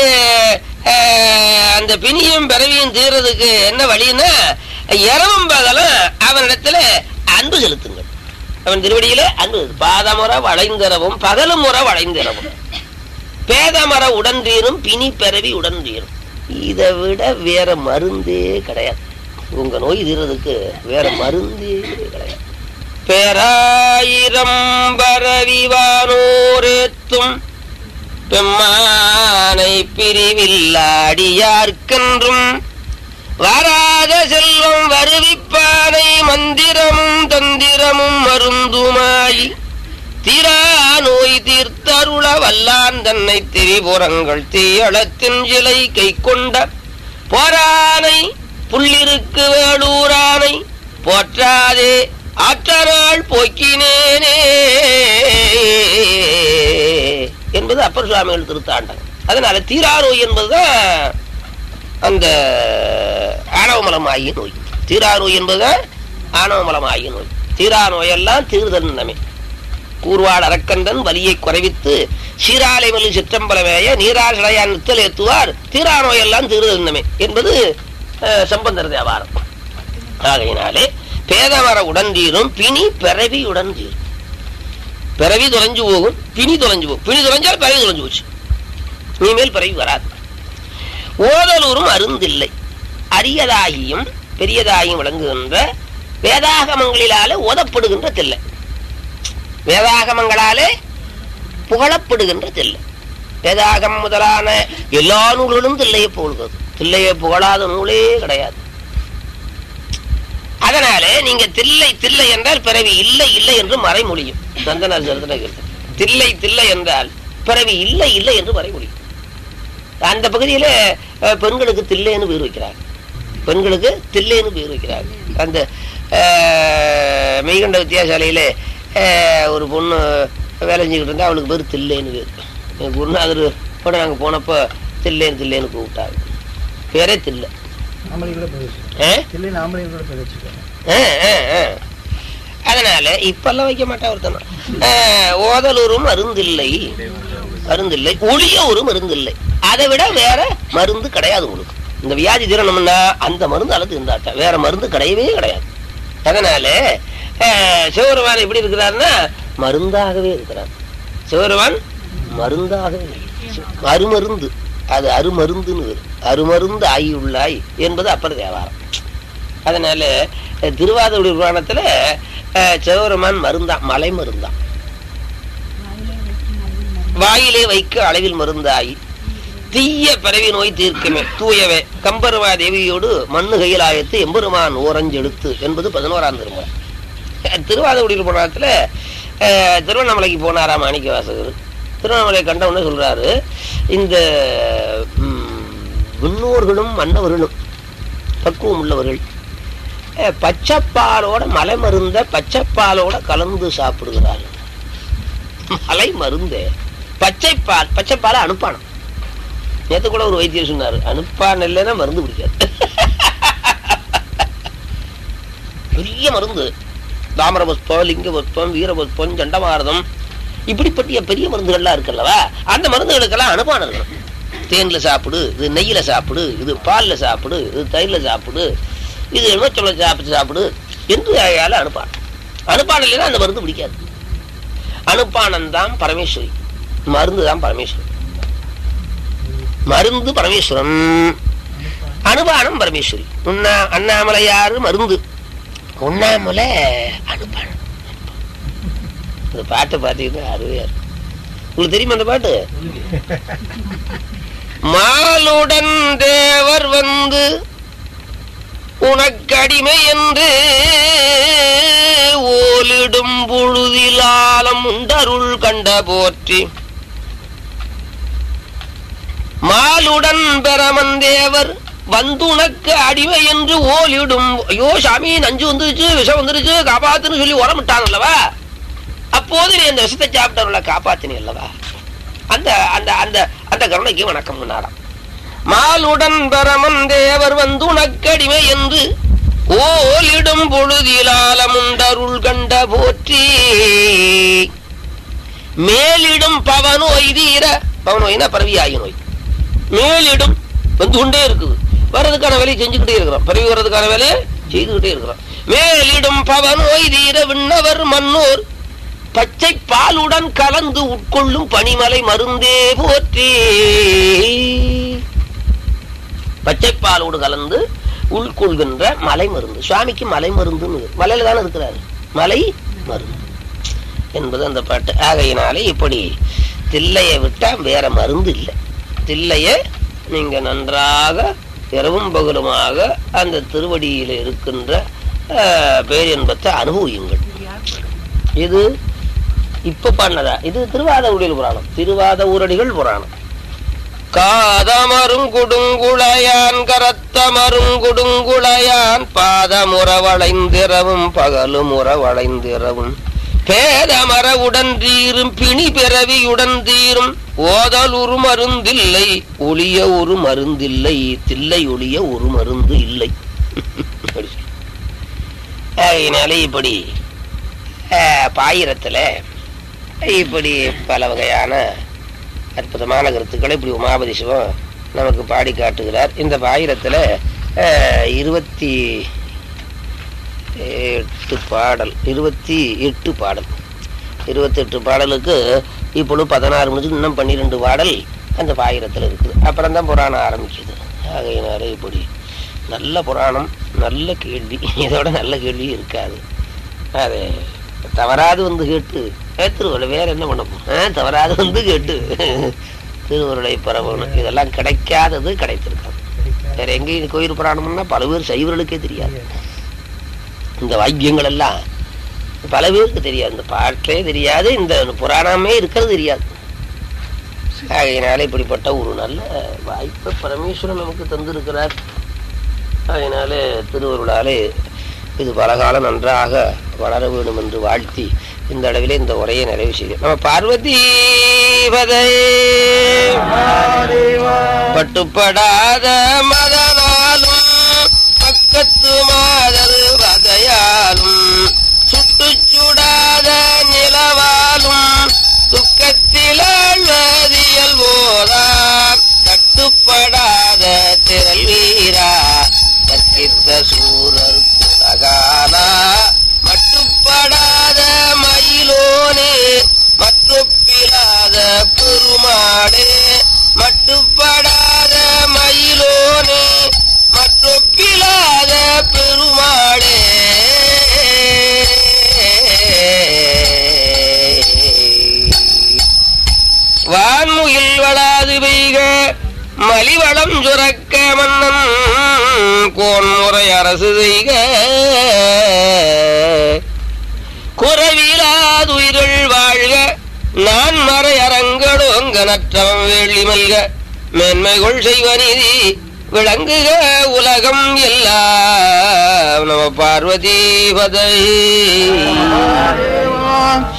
அஹ், அந்த பிணியும் பிறவியும் தீர்றதுக்கு என்ன வழின்னா இரவும் பகலும் அவனிடத்துல அன்பு செலுத்துங்கள் அவன் திருவடியில அன்பு செலுத்து. பாதமுறை வளைந்திரவும் பகலும் முறை வளைந்திரவும் பேதமர உடன்றீரும் பிணி பிறவி உடன்றீரும் இதை விட வேற மருந்தே கிடையாது உங்க நோய் தீர்றதுக்கு வேற மருந்தே கிடையாது பேராயிரம் பரவிவானோரேத்தும் பெம்மானை பிரிவில்லாடியார்க்கென்றும் வராத செல்வம் வருவிப்பானை மந்திரமும் தந்திரமும் மருந்துமாய் தீரா நோய் தீர்த்தருள வல்லான் தன்னை திரிபுறங்கள் தீயளத்தின் சிலை கை கொண்ட போரானை புள்ளிருக்கு வேளூரானை போற்றாதே ஆற்றநாள் போக்கினேனே என்பது அப்பர் சுவாமிகள் திருத்தாண்டம் அதனால தீரா நோய் என்பதுதான் அந்த ஆணவமலமாகிய நோய் தீரா நோய் என்பதுதான் ஆணவமலமாகிய நோய் தீரா நோயெல்லாம் தீர்தல் நமே கூர்வாள் அரக்கந்தன் வலியை குறைவித்து சீராலை மலி சிற்றம்பலமேய நீராசடையான் நித்தல் ஏத்துவார் தீரா நோயெல்லாம் தீர்தல் நமே என்பது அஹ், சம்பந்தர் தேவாரம் ஆகையினாலே பேதமர உடந்தீரும் பிணி பிறவி உடந்தீரும் பிறவி தொலைஞ்சு போகும் பிணி தொலைஞ்சு போகும் பிணி தொலைஞ்சால் பிறவி தொலைஞ்சு போச்சு இனிமேல் பிறவி வராது ஓதலூரும் அருந்தில்லை அரியதாகியும் பெரியதாகியும் விளங்குகின்ற வேதாகமங்களிலாலே ஓதப்படுகின்ற தில்லை வேதாகமங்களாலே புகழப்படுகின்ற தில்லை வேதாகம் முதலான எல்லா நூல்களும் தில்லையை புகழ்கிறது தில்லையை புகழாத நூலே கிடையாது அதனாலே நீங்க தில்லை தில்லை என்றால் பிறவி இல்லை இல்லை என்று மறைமொழியும் நந்தனார் சரித்திரம் தில்லை தில்லை என்றால் பிறவி இல்லை இல்லை என்று மறைமொழியும் அந்த பகுதியில அஹ், பெண்களுக்கு தில்லைன்னு பேர் வைக்கிறாங்க பெண்களுக்கு தில்லைன்னு பேர் வைக்கிறாங்க அந்த அஹ், மெய்கண்ட வித்தியாசாலையில அஹ், ஒரு பொண்ணு வேலை செஞ்சுக்கிட்டு இருந்தா அவளுக்கு பேர் தில்லைன்னு பேர் என் குருநாதர் கூட நாங்கள் போனப்போ தில்லைன்னு தில்லைன்னு கூப்பிட்டாங்க பேரே தில்லை நாமளே கூட பேர் வச்சிருக்கோம் ஆ? இல்லை நாமளே கூட பேர் வச்சிருக்கோம் ஆ, ஆ, ஆ. அதனால இப்பெல்லாம் வைக்க மாட்டா ஒருத்தன ஓதலூரும் மருந்தில்லை மருந்தில்லை ஒளியோரும் மருந்தில்லை அதை விட வேற மருந்து கிடையாது உங்களுக்கு இந்த வியாதி தீரணும்னா அந்த மருந்து அல்லது இருந்தாட்ட வேற மருந்து கிடையவே கிடையாது அதனால அஹ், சிவபெருமான் எப்படி இருக்கிறார்னா மருந்தாகவே இருக்கிறார் சிவபெருமான் மருந்தாகவே இருக்கிறார். அருமருந்து அது அருமருந்துன்னு வேறு. அருமருந்து ஆகியுள்ளாய் என்பது அப்பர் தேவாரம் அதனால அஹ், திருவாதிரை புராணத்துல அஹ், சிவபெருமான் மருந்தான் மலை மருந்தான் வாயிலே வைக்க அளவில் மருந்தாய் தீய பிறவி நோய் தீர்க்குமே தூயவே கம்பருவா தேவியோடு மண்ணு கையிலாயத்து எம்பெருமான் ஓரஞ்செடுத்து என்பது பதினோராம் திருமுறை அஹ், திருவாதிரை புராணத்துல அஹ், திருவண்ணாமலைக்கு போனாராம் மாணிக்க வாசகர் திருவண்ணாமலை கண்டவுடனே சொல்றாரு இந்த ம், விண்ணோர்களும் மன்னவர்களும் பக்குவம் உள்ளவர்கள் அஹ், பச்சைப்பாலோட மலை மருந்த பச்சைப்பாலோட கலந்து சாப்பிடுகிறார்கள் மலை மருந்தே பச்சைப்பால் பச்சைப்பாலை அனுப்பானம் நேத்து கூட ஒரு வைத்தியர் சொன்னாரு அனுப்பான் இல்லைன்னா மருந்து பிடிக்காது பெரிய மருந்து தாமர புஷ்பம் லிங்க புஷ்பம் வீர புஷ்பம் ஜண்டமாரதம் இப்படிப்பட்ட பெரிய மருந்துகள்லாம் இருக்குல்லவா அந்த மருந்துகளுக்கெல்லாம் அனுமானம் இருக்கணும் தேன்ல சாப்பிடு இது நெய்யில சாப்பிடு இது பால்ல சாப்பிடு இது தயிர்ல சாப்பிடு இது எலுமிச்சம்பழ சாப்பிட்டு சாப்பிடு என்று அயால அனுப்பான் அனுப்பான் இல்லைன்னா அந்த மருந்து பிடிக்காது அனுப்பானன் தான் பரமேஸ்வரி மருந்து தான் பரமேஸ்வரன் மருந்து பரமேஸ்வரன் அனுபானம் பரமேஸ்வரி உண்ணா அண்ணாமலையாறு மருந்து உண்ணாமலை அனுபானம் இந்த பாட்டை பார்த்தீங்கன்னா அருமையா இருக்கு உங்களுக்கு தெரியுமா அந்த பாட்டு மாலுடன் தேவர் வந்து உனக்கடிமை என்று ஓலிடும் பொழுதிலாலம் உண்டருள் கண்ட போற்றி மாலுடன் பெறமன் தேவர் வந்துனக்கு அடிமை என்று ஓலிடும் ஐயோ சாமி நஞ்சு வந்துருச்சு விஷம் வந்துருச்சு காப்பாத்துன்னு சொல்லி உரமிட்டான் அல்லவா அப்போது நீ அந்த விஷத்தை சாப்பிட்டவர்களை காப்பாத்தினி அல்லவா அந்த அந்த அந்த அந்த கருணைக்கு வணக்கம் முன்னாராம் மாலுடன் பரமன் தேவர் வந்து உனக்கடிமை என்று ஓலிடும் பொழுதிலாலமுண்டருள் கண்ட போற்றி மேலிடும் பவனோய் தீர பவனோய்னா பரவி ஆகி நோய் மேலிடும் வந்து கொண்டே இருக்குது வர்றதுக்கான வேலையை செஞ்சுக்கிட்டே இருக்கிறோம் பரவி வர்றதுக்கான வேலையை செய்துக்கிட்டே இருக்கிறோம் மேலிடும் பவனோய் தீர விண்ணவர் மன்னோர் பச்சை பாலுடன் கலந்து உட்கொள்ளும் பனிமலை மருந்தே போற்றி பச்சை பாலோடு கலந்து உள்கொள்கின்ற மலை மருந்து சுவாமிக்கு மலை மருந்துன்னு மலையில தானே இருக்கிறாரு மலை மருந்து என்பது அந்த பாட்டு ஆகையினாலே இப்படி தில்லையை விட்டா வேற மருந்து இல்லை தில்லைய நீங்க நன்றாக இரவும் பகலுமாக அந்த திருவடியில் இருக்கின்ற ஆஹ், பேரின்பத்தை அனுபவியுங்கள் இது இப்ப பண்ணதா இது திருவாத ஊழியல் புராணம் திருவாத ஊரடிகள் புராணம் காதமரும் குடுங்குளையான் கரத்தமரும் குடுங்குளையான் பாதமுறவளைந்திரவும் பகலும் உறவளைந்திரவும் பேதமர உடன்றீரும் பிணி பிறவியுடன் தீரும் ஓதல் ஒரு மருந்தில்லை ஒளிய ஒரு மருந்தில்லை தில்லை ஒளிய ஒரு மருந்து இல்லை அப்படி சொல்லு. ஆகையினாலே இப்படி ஆஹ், பாயிரத்துல இப்படி பல வகையான அற்புதமான கருத்துக்களை இப்படி உமாபதி சிவம் நமக்கு பாடி காட்டுகிறார் இந்த பாயிரத்துல அஹ், இருபத்தி எட்டு பாடல் இருபத்தி எட்டு பாடல் இருபத்தெட்டு பாடலுக்கு இப்பொழுது பதினாறு முடிஞ்சு இன்னும் பன்னிரெண்டு பாடல் அந்த பாயிரத்தில் இருக்குது அப்புறம் தான் புராணம் ஆரம்பிக்குது ஆகையினாலே இப்படி நல்ல புராணம் நல்ல கேள்வி இதோட நல்ல கேள்வி இருக்காது அது தவறாது வந்து கேட்டு ஏ, திருவள்ளுவர் வேற என்ன பண்ண போறோம் தவறாது வந்து கேட்டு திருவருளை பரவணும் இதெல்லாம் கிடைக்காதது கிடைத்திருக்காது வேற எங்கேயும் கோயில் புராணம்னா பல பேர் சைவர்களுக்கே தெரியாது இந்த வாக்கியங்கள் எல்லாம் பல பேருக்கு தெரியாது இந்த பாட்டிலே தெரியாது இந்த புராணமே இருக்கிறது தெரியாது ஆகையினால இப்படிப்பட்ட ஒரு நல்ல வாய்ப்பை பரமேஸ்வரன் நமக்கு தந்திருக்கிறார் அதனால திருவருளாலே இது பலகாலம் நன்றாக வளர வேண்டும் என்று வாழ்த்தி இந்த அளவிலே இந்த உரையை நிறைவு செய்யும் நம்ம பார்வதி பட்டுப்படாத மதனாலும் பக்கத்து மாதல் வதையாலும் சுட்டு சுடாத நிலவாலும் துக்கத்தில் ஆழ்வதியல் போதா கட்டுப்படாத திரள் வீரா கற்கித்த சூரர் குலகாலா மட்டுப்படாத மயிலோனே மற்றொப்பிலாத பெருமாடே மட்டுப்படாத மயிலோனே மற்றொப்பிலாத பெருமாடே வான்முகில் வளாது பெய்க மலிவளம் சுரக்க மன்னன் கோன்முறை அரசு செய்க குறவிலாதுயிர்கள் வாழ்க நான் மறை அரங்கடோங்க நற்றவம் வேள்வி மல்க மேன்மைகள் செய்வ நீதி விளங்குக உலகம் எல்லாம் நம பார்வதி பதை